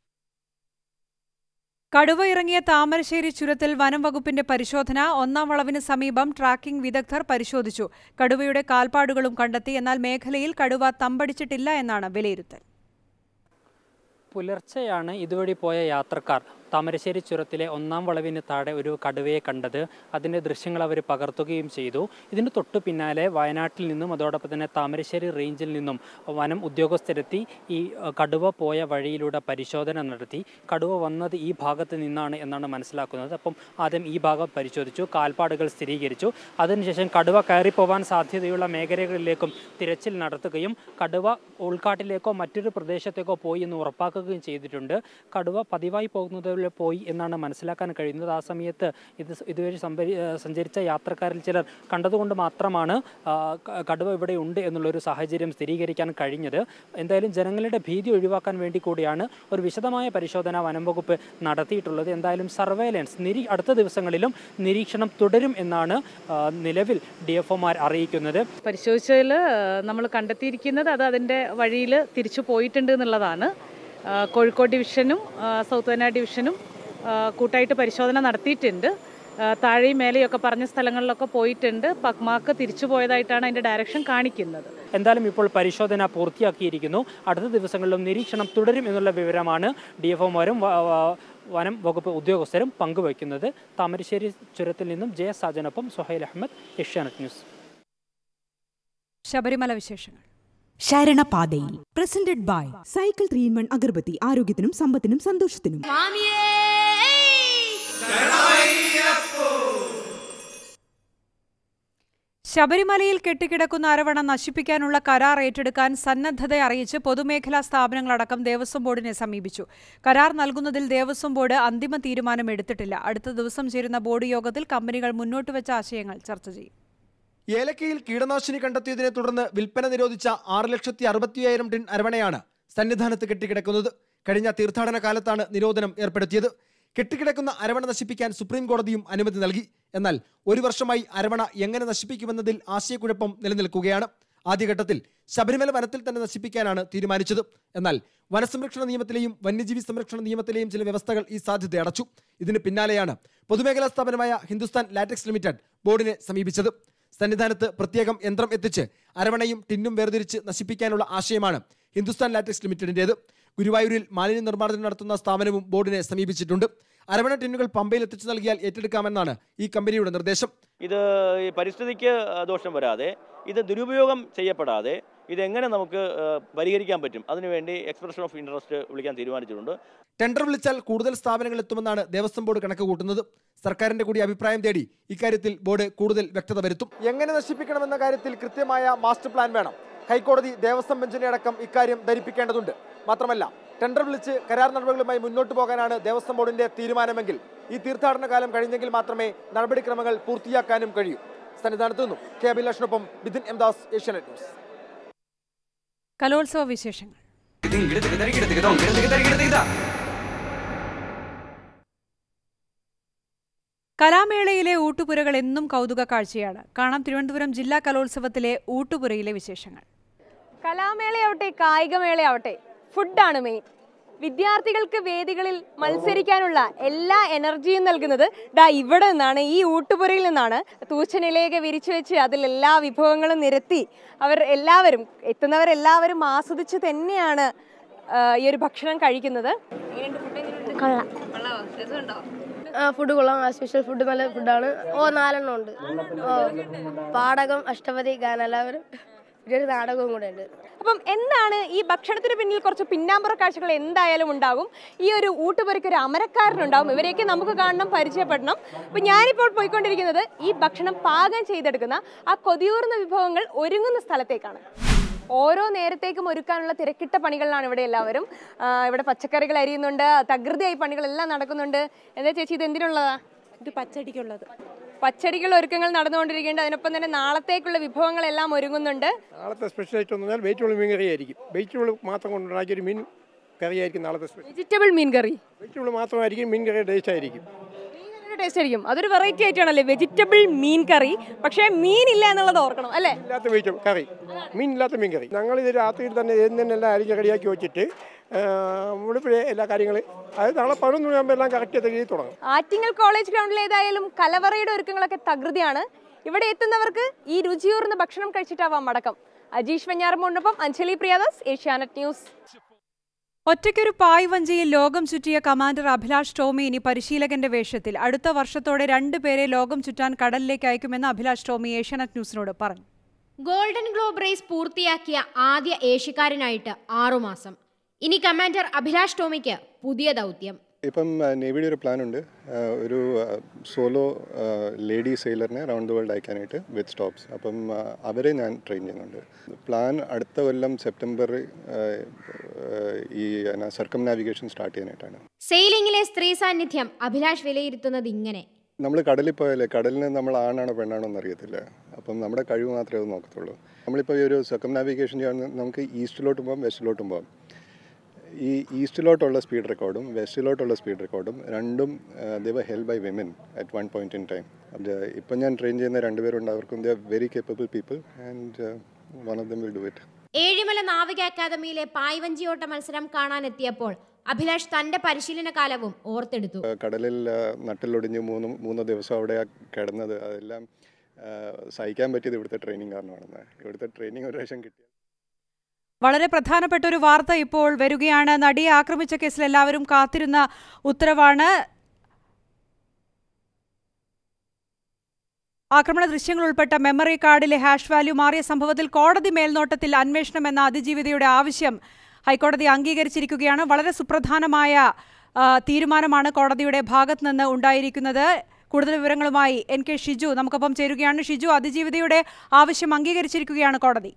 കടുവ ഇറങ്ങിയ താമരശ്ശേരി ചുരത്തിൽ വനം വകുപ്പിന്റെ പരിശോധന ഒന്നാം വളവിന് സമീപം ട്രാക്കിംഗ് വിദഗ്ധർ പരിശോധിച്ചു കടുവയുടെ കാൽപ്പാടുകളും കണ്ടെത്തി എന്നാൽ മേഖലയിൽ കടുവ തമ്പടിച്ചിട്ടില്ല എന്നാണ് വിലയിരുത്തൽ പുലർച്ചെയാണ് ഇതുവഴി പോയ യാത്രക്കാർ താമരശ്ശേരി ചുരത്തിലെ ഒന്നാം വളവിന് താഴെ ഒരു കടുവയെ കണ്ടത് അതിൻ്റെ ദൃശ്യങ്ങൾ അവർ പകർത്തുകയും ചെയ്തു ഇതിന് തൊട്ടു പിന്നാലെ വയനാട്ടിൽ നിന്നും അതോടൊപ്പം തന്നെ താമരശ്ശേരി റേഞ്ചിൽ നിന്നും വനം ഉദ്യോഗസ്ഥരെത്തി ഈ അഹ്, കടുവ പോയ വഴിയിലൂടെ പരിശോധന നടത്തി കടുവ വന്നത് ഈ ഭാഗത്ത് നിന്നാണ് എന്നാണ് മനസ്സിലാക്കുന്നത് അപ്പം ആദ്യം ഈ ഭാഗം പരിശോധിച്ചു കാൽപ്പാടുകൾ സ്ഥിരീകരിച്ചു അതിനുശേഷം കടുവ കയറിപ്പോവാൻ സാധ്യതയുള്ള മേഖലകളിലേക്കും തിരച്ചിൽ നടത്തുകയും കടുവ ഉൾക്കാട്ടിലേക്കോ മറ്റൊരു പ്രദേശത്തേക്കോ പോയി എന്ന് ഉറപ്പാക്കുകയും ചെയ്തിട്ടുണ്ട് കടുവ പതിവായി പോകുന്നതിൽ പോയി എന്നാണ് മനസ്സിലാക്കാൻ കഴിയുന്നത് ആ സമയത്ത് ഇത് സ് ഇതുവഴി സംഭരി ഏഹ് സഞ്ചരിച്ച യാത്രക്കാരിൽ ചിലർ കണ്ടതുകൊണ്ട് മാത്രമാണ് ആ, ക- കടുവ ഇവിടെ ഉണ്ട് എന്നുള്ളൊരു സാഹചര്യം സ്ഥിരീകരിക്കാൻ കഴിഞ്ഞത് എന്തായാലും ജനങ്ങളുടെ ഭീതി ഒഴിവാക്കാൻ വേണ്ടി കൂടിയാണ് ഒരു വിശദമായ പരിശോധന വനം വകുപ്പ് നടത്തിയിട്ടുള്ളത് എന്തായാലും സർവേലൻസ് നിരീ അടുത്ത ദിവസങ്ങളിലും നിരീക്ഷണം തുടരും എന്നാണ് ആ, നിലവിൽ ഡി എഫ് ഒമാർ അറിയിക്കുന്നത് പരിശോധിച്ചതിൽ നമ്മൾ കണ്ടെത്തിയിരിക്കുന്നത് അത് അതിൻ്റെ വഴിയിൽ തിരിച്ചു പോയിട്ടുണ്ട് എന്നുള്ളതാണ് ആ, കോഴിക്കോട് ഡിവിഷനും ആ, സൗത്ത് വയനാട് ഡിവിഷനും ആ, കൂട്ടായിട്ട് പരിശോധന നടത്തിയിട്ടുണ്ട് ആ, താഴെയും മേലെയൊക്കെ പറഞ്ഞ സ്ഥലങ്ങളിലൊക്കെ പോയിട്ടുണ്ട് പക്മാക്ക് തിരിച്ചു പോയതായിട്ടാണ് അതിൻ്റെ ഡയറക്ഷൻ കാണിക്കുന്നത് എന്തായാലും ഇപ്പോൾ പരിശോധന പൂർത്തിയാക്കിയിരിക്കുന്നു അടുത്ത ദിവസങ്ങളിലും നിരീക്ഷണം തുടരും എന്നുള്ള വിവരമാണ് ഡി എഫ് ഒമാരും വനം വകുപ്പ് ഉദ്യോഗസ്ഥരും പങ്കുവയ്ക്കുന്നത് താമരശ്ശേരി ചുരത്തിൽ നിന്നും ജയ സാജനൊപ്പം സുഹൈൽ അഹമ്മദ് ഏഷ്യാനെറ്റ് ന്യൂസ് ശബരിമല വിശേഷങ്ങൾ ശരണപാതയിൽ presented by cycle three in one agarbatti ആരോഗ്യത്തിനും സമ്പത്തിനും സന്തോഷത്തിനും ശബരിമലയിൽ കെട്ടിക്കിടക്കുന്ന അരവണ നശിപ്പിക്കാനുള്ള കരാർ ഏറ്റെടുക്കാൻ സന്നദ്ധത അറിയിച്ച് പൊതുമേഖലാ സ്ഥാപനങ്ങളടക്കം ദേവസ്വം ബോർഡിനെ സമീപിച്ചു കരാർ നൽകുന്നതിൽ ദേവസ്വം ബോർഡ് അന്തിമ തീരുമാനം എടുത്തിട്ടില്ല അടുത്ത ദിവസം ചേരുന്ന ബോർഡ് യോഗത്തിൽ കമ്പനികൾ മുന്നോട്ട് വെച്ച ആശയങ്ങൾ ചർച്ച ചെയ്യും ഏലക്കയിൽ കീടനാശിനി കണ്ടെത്തിയതിനെ തുടർന്ന് വിൽപ്പന നിരോധിച്ച ആറ് ലക്ഷത്തി അറുപത്തിയായിരം ടൺ അരവണയാണ് സന്നിധാനത്ത് കെട്ടിക്കിടക്കുന്നത് കഴിഞ്ഞ തീർത്ഥാടന കാലത്താണ് നിരോധനം ഏർപ്പെടുത്തിയത് കെട്ടിക്കിടക്കുന്ന അരവണ നശിപ്പിക്കാൻ സുപ്രീം കോടതിയും അനുമതി നൽകി എന്നാൽ ഒരു വർഷമായി അരവണ എങ്ങനെ നശിപ്പിക്കുമെന്നതിൽ ആശയക്കുഴപ്പം നിലനിൽക്കുകയാണ് ആദ്യഘട്ടത്തിൽ ശബരിമല വനത്തിൽ തന്നെ നശിപ്പിക്കാനാണ് തീരുമാനിച്ചത് എന്നാൽ വനസംരക്ഷണ നിയമത്തിലെയും വന്യജീവി സംരക്ഷണ നിയമത്തിലെയും ചില വ്യവസ്ഥകൾ ഈ സാധ്യത അടച്ചു ഇതിന് പിന്നാലെയാണ് പൊതുമേഖലാ സ്ഥാപനമായ ഹിന്ദുസ്ഥാൻ ലാറ്റക്സ് ലിമിറ്റഡ് ബോർഡിനെ സമീപിച്ചത് സന്നിധാനത്ത് പ്രത്യേകം യന്ത്രം എത്തിച്ച് അരവണയും ടിന്നും വേർതിരിച്ച് നശിപ്പിക്കാനുള്ള ആശയമാണ് ഹിന്ദുസ്ഥാൻ ലാറ്റക്സ് ലിമിറ്റഡിന്റേത് ഗുരുവായൂരിൽ മാലിന്യ നിർമ്മാർജ്ജനം നടത്തുന്ന സ്ഥാപനവും ബോർഡിനെ സമീപിച്ചിട്ടുണ്ട് അരവണ ടിന്നുകൾ പമ്പയിൽ എത്തിച്ചു നൽകിയാൽ ഏറ്റെടുക്കാമെന്നാണ് ഈ കമ്പനിയുടെ നിർദ്ദേശം ഇത് ഈ പരിസ്ഥിതിക്ക് ദോഷം വരാതെ ഇത് ദുരുപയോഗം ചെയ്യപ്പെടാതെ ഇതെങ്ങനെ നമുക്ക് ഏഹ്, പരിഹരിക്കാൻ പറ്റും അതിനുവേണ്ടി എക്സ്പ്രഷൻ ഓഫ് ഇൻട്രസ്റ്റ് വിളിക്കാൻ തീരുമാനിച്ചിട്ടുണ്ട് ടെൻഡർ വിളിച്ചാൽ കൂടുതൽ സ്ഥാപനങ്ങൾ എത്തുമെന്നാണ് ദേവസ്വം ബോർഡ് കണക്ക് കൂട്ടുന്നത് സർക്കാരിന്റെ കൂടി അഭിപ്രായം തേടി ഇക്കാര്യത്തിൽ ബോർഡ് കൂടുതൽ വ്യക്തത വരുത്തും എങ്ങനെ നശിപ്പിക്കണമെന്ന കാര്യത്തിൽ കൃത്യമായ മാസ്റ്റർ പ്ലാൻ വേണം ഹൈക്കോടതി ദേവസ്വം ബെഞ്ചിനെ അടക്കം ഇക്കാര്യം ധരിപ്പിക്കേണ്ടതുണ്ട് മാത്രമല്ല ടെൻഡർ വിളിച്ച് കരാർ നടപടികളുമായി മുന്നോട്ട് പോകാനാണ് ദേവസ്വം ബോർഡിന്റെ തീരുമാനമെങ്കിൽ ഈ തീർത്ഥാടന കാലം കഴിഞ്ഞെങ്കിൽ മാത്രമേ നടപടിക്രമങ്ങൾ പൂർത്തിയാക്കാനും കഴിയൂ സന്നിധാനത്തു നിന്നും കെ അഭിലാഷിനൊപ്പം ബിദിൻ എം ദാസ് ഏഷ്യാനെറ്റ് ന്യൂസ് കലോത്സവ വിശേഷങ്ങൾ കലാമേളയിലെ ഊട്ടുപുരകൾ എന്നും കൗതുക കാഴ്ചയാണ് കാണാം തിരുവനന്തപുരം ജില്ലാ കലോത്സവത്തിലെ ഊട്ടുപുരയിലെ വിശേഷങ്ങൾ കലാമേളയാവട്ടെ കായികമേളയാവട്ടെ ഫുഡാണ് മെയിൻ വിദ്യാർത്ഥികൾക്ക് വേദികളിൽ മത്സരിക്കാനുള്ള എല്ലാ എനർജിയും നൽകുന്നത് ദാ ഇവിടെ നിന്നാണ് ഈ ഊട്ടുപുരയിൽ നിന്നാണ് തൂച്ചനിലയൊക്കെ വിരിച്ചു വെച്ച് അതിൽ എല്ലാ വിഭവങ്ങളും നിരത്തി അവർ എല്ലാവരും എത്തുന്നവരെല്ലാവരും ആസ്വദിച്ച് തന്നെയാണ് ആ, ഈ ഒരു ഭക്ഷണം കഴിക്കുന്നത് ഫുഡ് കൊള്ളാം സ്പെഷ്യൽ ഫുഡ് നല്ല ഫുഡാണ് ഓ നാലെണ്ണം ഉണ്ട് ഓ പാടകം അഷ്ടപതി ഗാനം എല്ലാവരും പിന്നെ ഒരു നാടകവും കൂടെ ഉണ്ട് അപ്പം എന്താണ് ഈ ഭക്ഷണത്തിന് പിന്നിൽ കുറച്ച് പിന്നാമ്പുറ കാഴ്ചകൾ എന്തായാലും ഉണ്ടാകും ഈ ഒരു ഊട്ടുപുരയ്ക്ക് ഒരു അമരക്കാരനുണ്ടാവും ഇവരെയൊക്കെ നമുക്ക് കാണണം പരിചയപ്പെടണം അപ്പം ഞാനിപ്പോൾ പോയിക്കൊണ്ടിരിക്കുന്നത് ഈ ഭക്ഷണം പാകം ചെയ്തെടുക്കുന്ന ആ കൊതിയൂർന്ന വിഭവങ്ങൾ ഒരുങ്ങുന്ന സ്ഥലത്തേക്കാണ് ഓരോ നേരത്തേക്കും ഒരുക്കാനുള്ള തിരക്കിട്ട പണികളിലാണ് ഇവിടെ എല്ലാവരും ആ, ഇവിടെ പച്ചക്കറികൾ അരിയുന്നുണ്ട് തകൃതിയായി പണികളെല്ലാം നടക്കുന്നുണ്ട് എന്താ ചേച്ചി ഇത് എന്തിനുള്ളതാ ഇത് പച്ചടിക്കുള്ളത് പച്ചടികൾ ഒരുക്കങ്ങൾ നടന്നുകൊണ്ടിരിക്കുന്നുണ്ട് അതിനൊപ്പം തന്നെ നാളത്തേക്കുള്ള വിഭവങ്ങളെല്ലാം ഒരുങ്ങുന്നുണ്ട് നാളത്തെ സ്പെഷ്യൽ ഐറ്റം എന്ന് പറഞ്ഞാൽ വെജിറ്റബിൾ മീൻ കറി ആയിരിക്കും വെജിറ്റബിൾ മാത്രം കൊണ്ടുണ്ടാക്കിയ ഒരു മീൻ കറിയായിരിക്കും നാളത്തെ സ്പെഷ്യൽ വെജിറ്റബിൾ മീൻ കറി വെജിറ്റബിൾ മാത്രമായിരിക്കും മീൻ കറി ടേസ്റ്റ് ആയിരിക്കും ടേസ്റ്റ് ആയിരിക്കും അതൊരു വെറൈറ്റി ആയിട്ടാണല്ലേ വെജിറ്റബിൾ മീൻ കറി പക്ഷേ മീൻ ഇല്ല എന്നുള്ളത് ഓർക്കണം അല്ലേ ഇല്ലാത്ത വെജിറ്റബിൾ കറി മീൻ ഇല്ലാത്ത മീൻ കറി ഞങ്ങൾ ഇത് രാത്രിയിൽ തന്നെ ഏതിൽ തന്നെ എല്ലാം അരിഞ്ഞ് റെഡിയാക്കി വെച്ചിട്ട് വെളുപ്പിലെ എല്ലാ കാര്യങ്ങളും അതായത് നാളെ പതിനൊന്ന് മണിയാകുമ്പോൾ എല്ലാം കറക്റ്റ് രീതിയിൽ തുടങ്ങും ആറ്റിങ്ങൽ കോളേജ് ഗ്രൗണ്ടിൽ ഏതായാലും കലവറയുടെ ഒരുക്കങ്ങളൊക്കെ തകൃതിയാണ് ഇവിടെ എത്തുന്നവർക്ക് ഈ രുചിയൂർന്ന ഭക്ഷണം കഴിച്ചിട്ടാവാം മടക്കം അജീഷ് വെഞ്ഞാറമ്മോടൊപ്പം അഞ്ജലി പ്രിയാദാസ് ഏഷ്യാനെറ്റ് ന്യൂസ് ഒറ്റയ്ക്കൊരു പായ് വഞ്ചിയിൽ ലോകം ചുറ്റിയ കമാൻഡർ അഭിലാഷ് ടോമി ഇനി പരിശീലകന്റെ വേഷത്തിൽ അടുത്ത വർഷത്തോടെ രണ്ടുപേരെ ലോകം ചുറ്റാൻ കടലിലേക്ക് അയക്കുമെന്ന് അഭിലാഷ് ടോമി ഏഷ്യാനെറ്റ് ന്യൂസിനോട് പറഞ്ഞു ഗോൾഡൻ ഗ്ലോബ് റേസ് പൂർത്തിയാക്കിയ ആദ്യ ഏഷ്യക്കാരനായിട്ട് ആറുമാസം ഇനി കമാൻഡർ അഭിലാഷ് ടോമിക്ക് പുതിയ ദൗത്യം ഇപ്പം ആ, നേവിയുടെ ഒരു പ്ലാൻ ഉണ്ട് ആ, ഒരു സോലോ ലേഡി സെയിലറിനെ റൗണ്ട് ദ വേൾഡ് അയക്കാനായിട്ട് വിത്ത് സ്റ്റോപ്സ് അപ്പം ആ, അവരെ ഞാൻ ട്രെയിൻ ചെയ്യുന്നുണ്ട് പ്ലാൻ അടുത്ത കൊല്ലം സെപ്റ്റംബർ ആ, ആ, ഈ സർക്കം നാവിഗേഷൻ സ്റ്റാർട്ട് ചെയ്യാനായിട്ടാണ് സെയിലിംഗിലെ സ്ത്രീ സാന്നിധ്യം അഭിലാഷ് വിലയിരുത്തുന്നത് ഇങ്ങനെ നമ്മൾ കടലിൽ പോയാലേ കടലിന് നമ്മൾ ആണാണോ പെണ്ണാണോ എന്നറിയത്തില്ല അപ്പം നമ്മുടെ കഴിവ് മാത്രമേ അത് നോക്കത്തുള്ളൂ നമ്മളിപ്പോൾ ഈ ഒരു സർക്കം നാവിഗേഷൻ ചെയ്യാൻ നമുക്ക് ഈസ്റ്റിലോട്ടും പോകാം വെസ്റ്റിലോട്ടും പോകാം ഈ ഈസ്റ്റിലോട്ടുള്ള സ്പീഡ് റെക്കോർഡും വെസ്റ്റിലോട്ടുള്ള സ്പീഡ് റെക്കോർഡും രണ്ടും the help by women at one point in time അത് ഇപ്പം ഞാൻ ട്രെയിൻ ചെയ്യുന്ന രണ്ടുപേരുണ്ട് അവർക്കും the very capable people and one of them will do it Ezhimala നാവിക അക്കാദമിയിലെ പായ്വഞ്ചിയോട്ട മത്സരം കാണാനെത്തിയപ്പോൾ അഭിലാഷ് തന്റെ പരിശീലന കാലവും ഓർത്തെടുത്തു കടലിൽ ആ, നട്ടിലൊടിഞ്ഞ് മൂന്ന് മൂന്ന് ദിവസം അവിടെ കിടന്നത് അതെല്ലാം ആ, സഹിക്കാൻ പറ്റിയത് ഇവിടുത്തെ ട്രെയിനിങ് കാരണമാണെന്ന് ഇവിടുത്തെ ട്രെയിനിങ് ഒരു പ്രാവശ്യം കിട്ടി വളരെ പ്രധാനപ്പെട്ട ഒരു വാർത്ത ഇപ്പോൾ വരികയാണ് നടിയെ ആക്രമിച്ച കേസിൽ എല്ലാവരും കാത്തിരുന്ന ഉത്തരവാണ് ആക്രമണ ദൃശ്യങ്ങൾ ഉൾപ്പെട്ട മെമ്മറി കാർഡിലെ ഹാഷ് വാല്യൂ മാറിയ സംഭവത്തിൽ കോടതി മേൽനോട്ടത്തിൽ അന്വേഷണം എന്ന അതിജീവിതയുടെ ആവശ്യം ഹൈക്കോടതി അംഗീകരിച്ചിരിക്കുകയാണ് വളരെ സുപ്രധാനമായ ആ, തീരുമാനമാണ് കോടതിയുടെ ഭാഗത്ത് നിന്ന് ഉണ്ടായിരിക്കുന്നത് കൂടുതൽ വിവരങ്ങളുമായി എൻ കെ ഷിജു നമുക്കൊപ്പം ചേരുകയാണ് ഷിജു അതിജീവിതയുടെ ആവശ്യം അംഗീകരിച്ചിരിക്കുകയാണ് കോടതി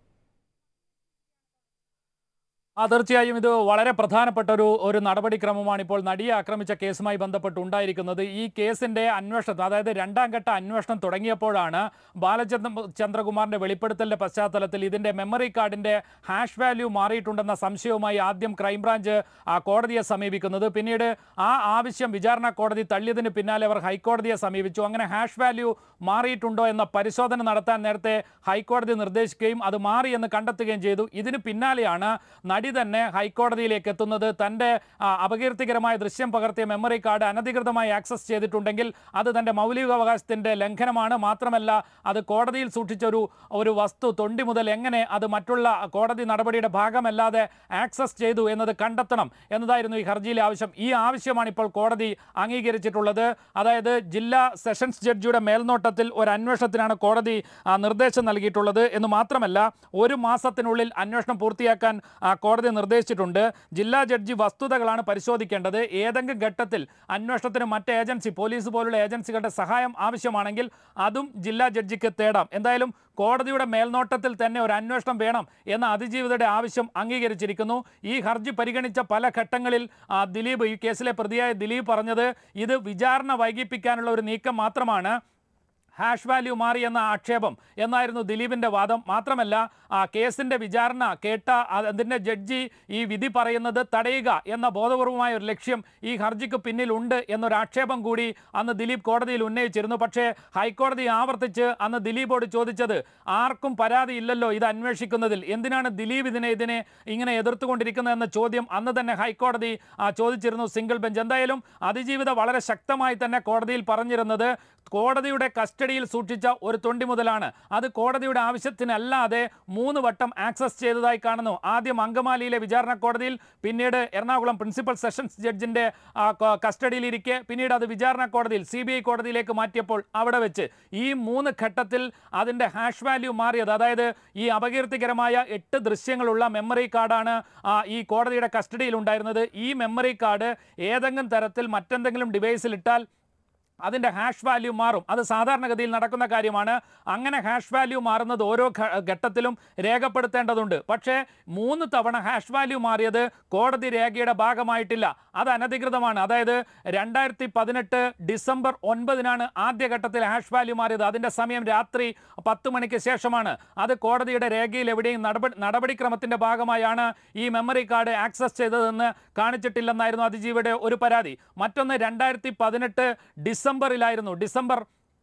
ആ തീർച്ചയായും ഇത് വളരെ പ്രധാനപ്പെട്ട ഒരു ഒരു നടപടിക്രമമാണ് ഇപ്പോൾ നടിയെ ആക്രമിച്ച കേസുമായി ബന്ധപ്പെട്ട് ഉണ്ടായിരിക്കുന്നത് ഈ കേസിന്റെ അന്വേഷണം അതായത് രണ്ടാം ഘട്ട അന്വേഷണം തുടങ്ങിയപ്പോഴാണ് ബാലചന്ദ്ര ചന്ദ്രകുമാറിന്റെ വെളിപ്പെടുത്തലിന്റെ പശ്ചാത്തലത്തിൽ ഇതിന്റെ മെമ്മറി കാർഡിന്റെ ഹാഷ് വാല്യൂ മാറിയിട്ടുണ്ടെന്ന സംശയവുമായി ആദ്യം ക്രൈംബ്രാഞ്ച് ആ കോടതിയെ സമീപിക്കുന്നത് പിന്നീട് ആ ആവശ്യം വിചാരണ കോടതി തള്ളിയതിന് പിന്നാലെ അവർ ഹൈക്കോടതിയെ സമീപിച്ചു അങ്ങനെ ഹാഷ് വാല്യൂ മാറിയിട്ടുണ്ടോ എന്ന പരിശോധന നടത്താൻ നേരത്തെ ഹൈക്കോടതി നിർദ്ദേശിക്കുകയും അത് മാറി എന്ന് കണ്ടെത്തുകയും ചെയ്തു ഇതിന് പിന്നാലെയാണ് നടി തന്നെ ഹൈക്കോടതിയിലേക്ക് എത്തുന്നത് തൻ്റെ ആ, അപകീർത്തികരമായ ദൃശ്യം പകർത്തിയ മെമ്മറി കാർഡ് അനധികൃതമായി ആക്സസ് ചെയ്തിട്ടുണ്ടെങ്കിൽ അത് തൻ്റെ മൗലികാവകാശത്തിൻ്റെ ലംഘനമാണ് മാത്രമല്ല അത് കോടതിയിൽ സൂക്ഷിച്ച ഒരു ഒരു വസ്തു തൊണ്ടി മുതൽ എങ്ങനെ അത് മറ്റുള്ള കോടതി നടപടിയുടെ ഭാഗമല്ലാതെ ആക്സസ് ചെയ്തു എന്നത് കണ്ടെത്തണം എന്നതായിരുന്നു ഈ ഹർജിയിലെ ആവശ്യം ഈ ആവശ്യമാണ് ഇപ്പോൾ കോടതി അംഗീകരിച്ചിട്ടുള്ളത് അതായത് ജില്ലാ സെഷൻസ് ജഡ്ജിയുടെ മേൽനോട്ടത്തിൽ ഒരു അന്വേഷണത്തിനാണ് കോടതി ആ, നിർദ്ദേശം നൽകിയിട്ടുള്ളത് എന്ന് മാത്രമല്ല ഒരു മാസത്തിനുള്ളിൽ അന്വേഷണം പൂർത്തിയാക്കാൻ ആ, കോടതി നിർദ്ദേശിച്ചിട്ടുണ്ട് ജില്ലാ ജഡ്ജി വസ്തുതകളാണ് പരിശോധിക്കേണ്ടത് ഏതെങ്കിലും ഘട്ടത്തിൽ അന്വേഷണത്തിന് മറ്റ് ഏജൻസി പോലീസ് പോലുള്ള ഏജൻസികളുടെ സഹായം ആവശ്യമാണെങ്കിൽ അതും ജില്ലാ ജഡ്ജിക്ക് തേടാം എന്തായാലും കോടതിയുടെ മേൽനോട്ടത്തിൽ തന്നെ ഒരു അന്വേഷണം വേണം എന്ന അതിജീവിതയുടെ ആവശ്യം അംഗീകരിച്ചിരിക്കുന്നു ഈ ഹർജി പരിഗണിച്ച പല ഘട്ടങ്ങളിൽ ആ, ദിലീപ് ഈ കേസിലെ പ്രതിയായ ദിലീപ് പറഞ്ഞത് ഇത് വിചാരണ വൈകിപ്പിക്കാനുള്ള ഒരു നീക്കം മാത്രമാണ് ഹാഷ് വാല്യൂ മാറി എന്ന ആക്ഷേപം എന്നായിരുന്നു ദിലീപിൻ്റെ വാദം മാത്രമല്ല ആ കേസിൻ്റെ വിചാരണ കേട്ട അ- അതിൻ്റെ ജഡ്ജി ഈ വിധി പറയുന്നത് തടയുക എന്ന ബോധപൂർവമായ ഒരു ലക്ഷ്യം ഈ ഹർജിക്ക് പിന്നിലുണ്ട് എന്നൊരു ആക്ഷേപം കൂടി അന്ന് ദിലീപ് കോടതിയിൽ ഉന്നയിച്ചിരുന്നു പക്ഷേ ഹൈക്കോടതി ആവർത്തിച്ച് അന്ന് ദിലീപോട് ചോദിച്ചത് ആർക്കും പരാതി ഇല്ലല്ലോ ഇത് അന്വേഷിക്കുന്നതിൽ എന്തിനാണ് ദിലീപ് ഇതിനെ ഇതിനെ ഇങ്ങനെ എതിർത്തുകൊണ്ടിരിക്കുന്നത് എന്ന ചോദ്യം അന്ന് തന്നെ ഹൈക്കോടതി ആ, ചോദിച്ചിരുന്നു സിംഗിൾ ബെഞ്ച് എന്തായാലും അതിജീവിത വളരെ ശക്തമായി തന്നെ കോടതിയിൽ പറഞ്ഞിരുന്നത് കോടതിയുടെ കസ്റ്റഡിയിൽ സൂക്ഷിച്ച ഒരു തൊണ്ടി മുതലാണ് അത് കോടതിയുടെ ആവശ്യത്തിനല്ലാതെ മൂന്ന് വട്ടം ആക്സസ് ചെയ്തതായി കാണുന്നു ആദ്യം അങ്കമാലിയിലെ വിചാരണ കോടതിയിൽ പിന്നീട് എറണാകുളം പ്രിൻസിപ്പൽ സെഷൻസ് ജഡ്ജിന്റെ ആ, ക- കസ്റ്റഡിയിലിരിക്കെ പിന്നീട് അത് വിചാരണ കോടതിയിൽ സി ബി ഐ കോടതിയിലേക്ക് മാറ്റിയപ്പോൾ അവിടെ വെച്ച് ഈ മൂന്ന് ഘട്ടത്തിൽ അതിന്റെ ഹാഷ് വാല്യൂ മാറിയത് അതായത് ഈ അപകീർത്തികരമായ എട്ട് ദൃശ്യങ്ങളുള്ള മെമ്മറി കാർഡാണ് ആ, ഈ കോടതിയുടെ കസ്റ്റഡിയിൽ ഉണ്ടായിരുന്നത് ഈ മെമ്മറി കാർഡ് ഏതെങ്കിലും തരത്തിൽ മറ്റെന്തെങ്കിലും ഡിവൈസിൽ ഇട്ടാൽ അതിൻ്റെ ഹാഷ് വാല്യൂ മാറും അത് സാധാരണഗതിയിൽ നടക്കുന്ന കാര്യമാണ് അങ്ങനെ ഹാഷ് വാല്യൂ മാറുന്നത് ഓരോ ഘ- ഘട്ടത്തിലും രേഖപ്പെടുത്തേണ്ടതുണ്ട് പക്ഷേ മൂന്ന് തവണ ഹാഷ് വാല്യൂ മാറിയത് കോടതി രേഖയുടെ ഭാഗമായിട്ടില്ല അത് അനധികൃതമാണ് അതായത് രണ്ടായിരത്തി പതിനെട്ട് ഡിസംബർ ഒൻപതിനാണ് ആദ്യഘട്ടത്തിൽ ഹാഷ് വാല്യൂ മാറിയത് അതിൻ്റെ സമയം രാത്രി പത്ത് മണിക്ക് ശേഷമാണ് അത് കോടതിയുടെ രേഖയിൽ എവിടെയും നടപടി നടപടിക്രമത്തിൻ്റെ ഭാഗമായാണ് ഈ മെമ്മറി കാർഡ് ആക്സസ് ചെയ്തതെന്ന് കാണിച്ചിട്ടില്ലെന്നായിരുന്നു അതിജീവിയുടെ ഒരു പരാതി മറ്റൊന്ന് രണ്ടായിരത്തി പതിനെട്ട് ഡിസംബറിലായിരുന്നു ഡിസംബർ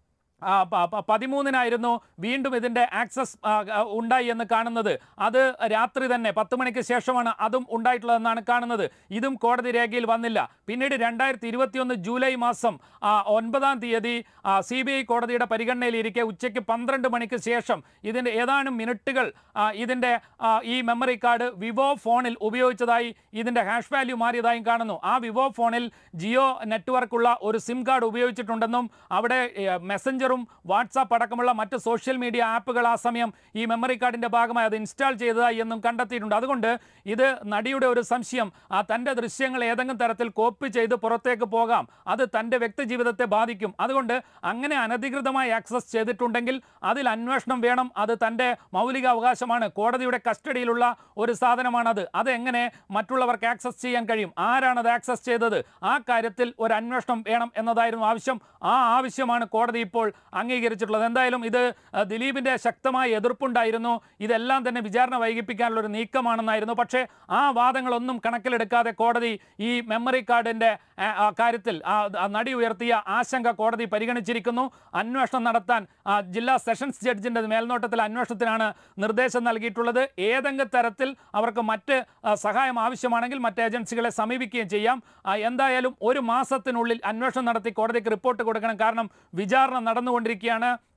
ആ, പ- പ- പതിമൂന്നിനായിരുന്നു വീണ്ടും ഇതിൻ്റെ ആക്സസ് ആ, ആ, ഉണ്ടായി എന്ന് കാണുന്നത് അത് രാത്രി തന്നെ പത്ത് മണിക്ക് ശേഷമാണ് അതും ഉണ്ടായിട്ടുള്ളതെന്നാണ് കാണുന്നത് ഇതും കോടതി രേഖയിൽ വന്നില്ല പിന്നീട് രണ്ടായിരത്തി ഇരുപത്തിയൊന്ന് ജൂലൈ മാസം ആ, ഒൻപതാം തീയതി സി ബി ഐ കോടതിയുടെ പരിഗണനയിലിരിക്കെ ഉച്ചയ്ക്ക് പന്ത്രണ്ട് മണിക്ക് ശേഷം ഇതിൻ്റെ ഏതാനും മിനിറ്റുകൾ ആ, ഇതിൻ്റെ ആ, ഈ മെമ്മറി കാർഡ് വിവോ ഫോണിൽ ഉപയോഗിച്ചതായി ഇതിൻ്റെ ഹാഷ് വാല്യൂ മാറിയതായും കാണുന്നു ആ വിവോ ഫോണിൽ ജിയോ നെറ്റ്വർക്കുള്ള ഒരു സിം കാർഡ് ഉപയോഗിച്ചിട്ടുണ്ടെന്നും അവിടെ ഏ, മെസ്സഞ്ചറും വാട്സാപ്പ് അടക്കമുള്ള മറ്റ് സോഷ്യൽ മീഡിയ ആപ്പുകൾ ആ സമയം ഈ മെമ്മറി കാർഡിൻ്റെ ഭാഗമായി അത് ഇൻസ്റ്റാൾ ചെയ്തതായി എന്നും കണ്ടെത്തിയിട്ടുണ്ട് അതുകൊണ്ട് ഇത് നടിയുടെ ഒരു സംശയം ആ തൻ്റെ ദൃശ്യങ്ങൾ ഏതെങ്കിലും തരത്തിൽ കോപ്പി ചെയ്ത് പുറത്തേക്ക് പോകാം അത് തൻ്റെ വ്യക്തി ജീവിതത്തെ ബാധിക്കും അതുകൊണ്ട് അങ്ങനെ അനധികൃതമായി ആക്സസ് ചെയ്തിട്ടുണ്ടെങ്കിൽ അതിൽ അന്വേഷണം വേണം അത് തൻ്റെ മൗലിക അവകാശമാണ് കോടതിയുടെ കസ്റ്റഡിയിലുള്ള ഒരു സാധനമാണത് അത് എങ്ങനെ മറ്റുള്ളവർക്ക് ആക്സസ് ചെയ്യാൻ കഴിയും ആരാണ് അത് ആക്സസ് ചെയ്തത് ആ കാര്യത്തിൽ ഒരു അന്വേഷണം വേണം എന്നതായിരുന്നു ആവശ്യം ആ ആവശ്യമാണ് കോടതി ഇപ്പോൾ അംഗീകരിച്ചിട്ടുള്ളത് എന്തായാലും ഇത് ആ, ദിലീപിൻ്റെ ശക്തമായ എതിർപ്പുണ്ടായിരുന്നു ഇതെല്ലാം തന്നെ വിചാരണ വൈകിപ്പിക്കാനുള്ള ഒരു നീക്കമാണെന്നായിരുന്നു പക്ഷേ ആ വാദങ്ങളൊന്നും കണക്കിലെടുക്കാതെ കോടതി ഈ മെമ്മറി കാർഡിൻ്റെ ആ, ആ കാര്യത്തിൽ ആ ആ നടി ഉയർത്തിയ ആശങ്ക കോടതി പരിഗണിച്ചിരിക്കുന്നു അന്വേഷണം നടത്താൻ ആ, ജില്ലാ സെഷൻസ് ജഡ്ജിൻ്റെ മേൽനോട്ടത്തിൽ അന്വേഷണത്തിനാണ് നിർദ്ദേശം നൽകിയിട്ടുള്ളത് ഏതെങ്കിലും തരത്തിൽ അവർക്ക് മറ്റ് ആ, സഹായം ആവശ്യമാണെങ്കിൽ മറ്റ് ഏജൻസികളെ സമീപിക്കുകയും ചെയ്യാം ആ, എന്തായാലും ഒരു മാസത്തിനുള്ളിൽ അന്വേഷണം നടത്തി കോടതിക്ക് റിപ്പോർട്ട് കൊടുക്കണം കാരണം വിചാരണ നടന്നുകൊണ്ടിരിക്കുകയാണ്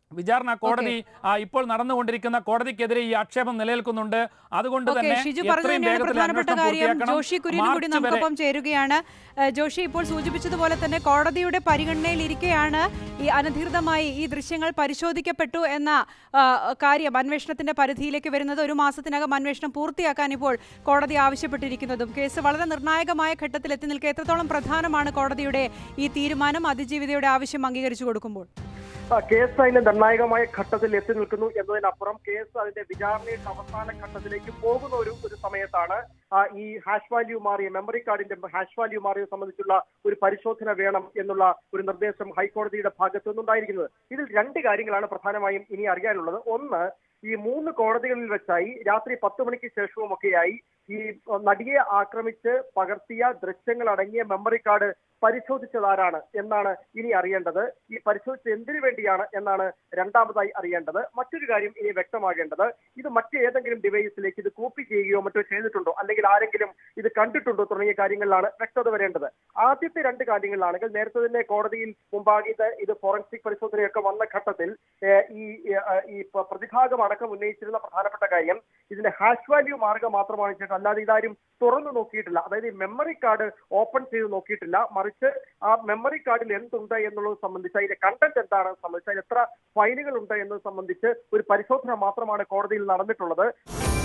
വിചാരണ കോടതി ആ, ഇപ്പോൾ നടന്നുകൊണ്ടിരിക്കുന്ന കോടതിക്കെതിരെ ഈ ആക്ഷേപം നിലനിൽക്കുന്നുണ്ട് അതുകൊണ്ട് ഓക്കെ തന്നെ ഷിജു പറഞ്ഞു എത്രയും തന്നെയാണ് വേഗത്തിൽ പ്രധാനപ്പെട്ട അന്വേഷണം കാര്യം പൂർത്തിയാക്കണം. ജോഷി കുര്യനും കൂടി മാർച്ച് വരെ നമുക്കൊപ്പം ചേരുകയാണ് ഏഹ് ജോഷി ഇപ്പോൾ സൂചിപ്പിച്ചതുപോലെ തന്നെ കോടതിയുടെ പരിഗണനയിലിരിക്കെയാണ് ഈ അനധികൃതമായി ഈ ദൃശ്യങ്ങൾ പരിശോധിക്കപ്പെട്ടു എന്ന ആ, കാര്യം അന്വേഷണത്തിന്റെ പരിധിയിലേക്ക് വരുന്നത് ഒരു മാസത്തിനകം അന്വേഷണം പൂർത്തിയാക്കാൻ ഇപ്പോൾ കോടതി ആവശ്യപ്പെട്ടിരിക്കുന്നതും കേസ് വളരെ നിർണായകമായ ഘട്ടത്തിൽ എത്തി നിൽക്കെ എത്രത്തോളം പ്രധാനമാണ് കോടതിയുടെ ഈ തീരുമാനം അതിജീവിതയുടെ ആവശ്യം അംഗീകരിച്ചു കൊടുക്കുമ്പോൾ ആ, കേസ് അതിന്റെ നിർണായകമായ ഘട്ടത്തിൽ എത്തി നിൽക്കുന്നു എന്നതിനപ്പുറം കേസ് അതിന്റെ വിചാരണയുടെ അവസാന ഘട്ടത്തിലേക്ക് പോകുന്ന ഒരു ഒരു സമയത്താണ് ആ, ഈ ഹാഷ് വാല്യൂ മാറിയ മെമ്മറി കാർഡിന്റെ ഹാഷ് വാല്യൂ മാറിയത് സംബന്ധിച്ചുള്ള ഒരു പരിശോധന വേണം എന്നുള്ള ഒരു നിർദ്ദേശം ഹൈക്കോടതിയുടെ ഭാഗത്തു നിന്നുണ്ടായിരിക്കുന്നത് ഇതിൽ രണ്ട് കാര്യങ്ങളാണ് പ്രധാനമായും ഇനി അറിയാനുള്ളത് ഒന്ന് ഈ മൂന്ന് കോടതികളിൽ വെച്ചായി രാത്രി പത്ത് മണിക്ക് ശേഷവുമൊക്കെയായി ഈ നടിയെ ആക്രമിച്ച് പകർത്തിയ ദൃശ്യങ്ങൾ അടങ്ങിയ മെമ്മറി കാർഡ് പരിശോധിച്ചതാരാണ് എന്നാണ് ഇനി അറിയേണ്ടത് ഈ പരിശോധിച്ചത് എന്തിനു വേണ്ടിയാണ് എന്നാണ് രണ്ടാമതായി അറിയേണ്ടത് മറ്റൊരു കാര്യം ഇനി വ്യക്തമാകേണ്ടത് ഇത് മറ്റേതെങ്കിലും ഡിവൈസിലേക്ക് ഇത് കോപ്പി ചെയ്യുകയോ മറ്റോ ചെയ്തിട്ടുണ്ടോ അല്ലെങ്കിൽ ആരെങ്കിലും ഇത് കണ്ടിട്ടുണ്ടോ തുടങ്ങിയ കാര്യങ്ങളിലാണ് വ്യക്തത വരേണ്ടത് ആദ്യത്തെ രണ്ട് കാര്യങ്ങളിലാണെങ്കിൽ നേരത്തെ തന്നെ കോടതിയിൽ മുമ്പാകെ ഇത് ഇത് ഫോറൻസിക് പരിശോധനയൊക്കെ വന്ന ഘട്ടത്തിൽ ഏഹ്, ഈ ഏഹ്, ഈ പ- പ്രതിഭാഗം അടക്കം ഉന്നയിച്ചിരുന്ന പ്രധാനപ്പെട്ട കാര്യം ഇതിന്റെ ഹാഷ് വാല്യൂ മാർഗം മാത്രമാണ് ചെയ്തിട്ട് അല്ലാതെ ഇതാരും തുറന്നു നോക്കിയിട്ടില്ല അതായത് ഈ മെമ്മറി കാർഡ് ഓപ്പൺ ചെയ്ത് നോക്കിയിട്ടില്ല മറിച്ച് ആ മെമ്മറി കാർഡിൽ എന്തുണ്ട് എന്നുള്ളത് സംബന്ധിച്ച് അതിന്റെ കണ്ടന്റ് എന്താണെന്ന് സംബന്ധിച്ച് അതിൽ എത്ര ഫയലുകൾ ഉണ്ട് എന്നത് സംബന്ധിച്ച് ഒരു പരിശോധന മാത്രമാണ് കോടതിയിൽ നടന്നിട്ടുള്ളത്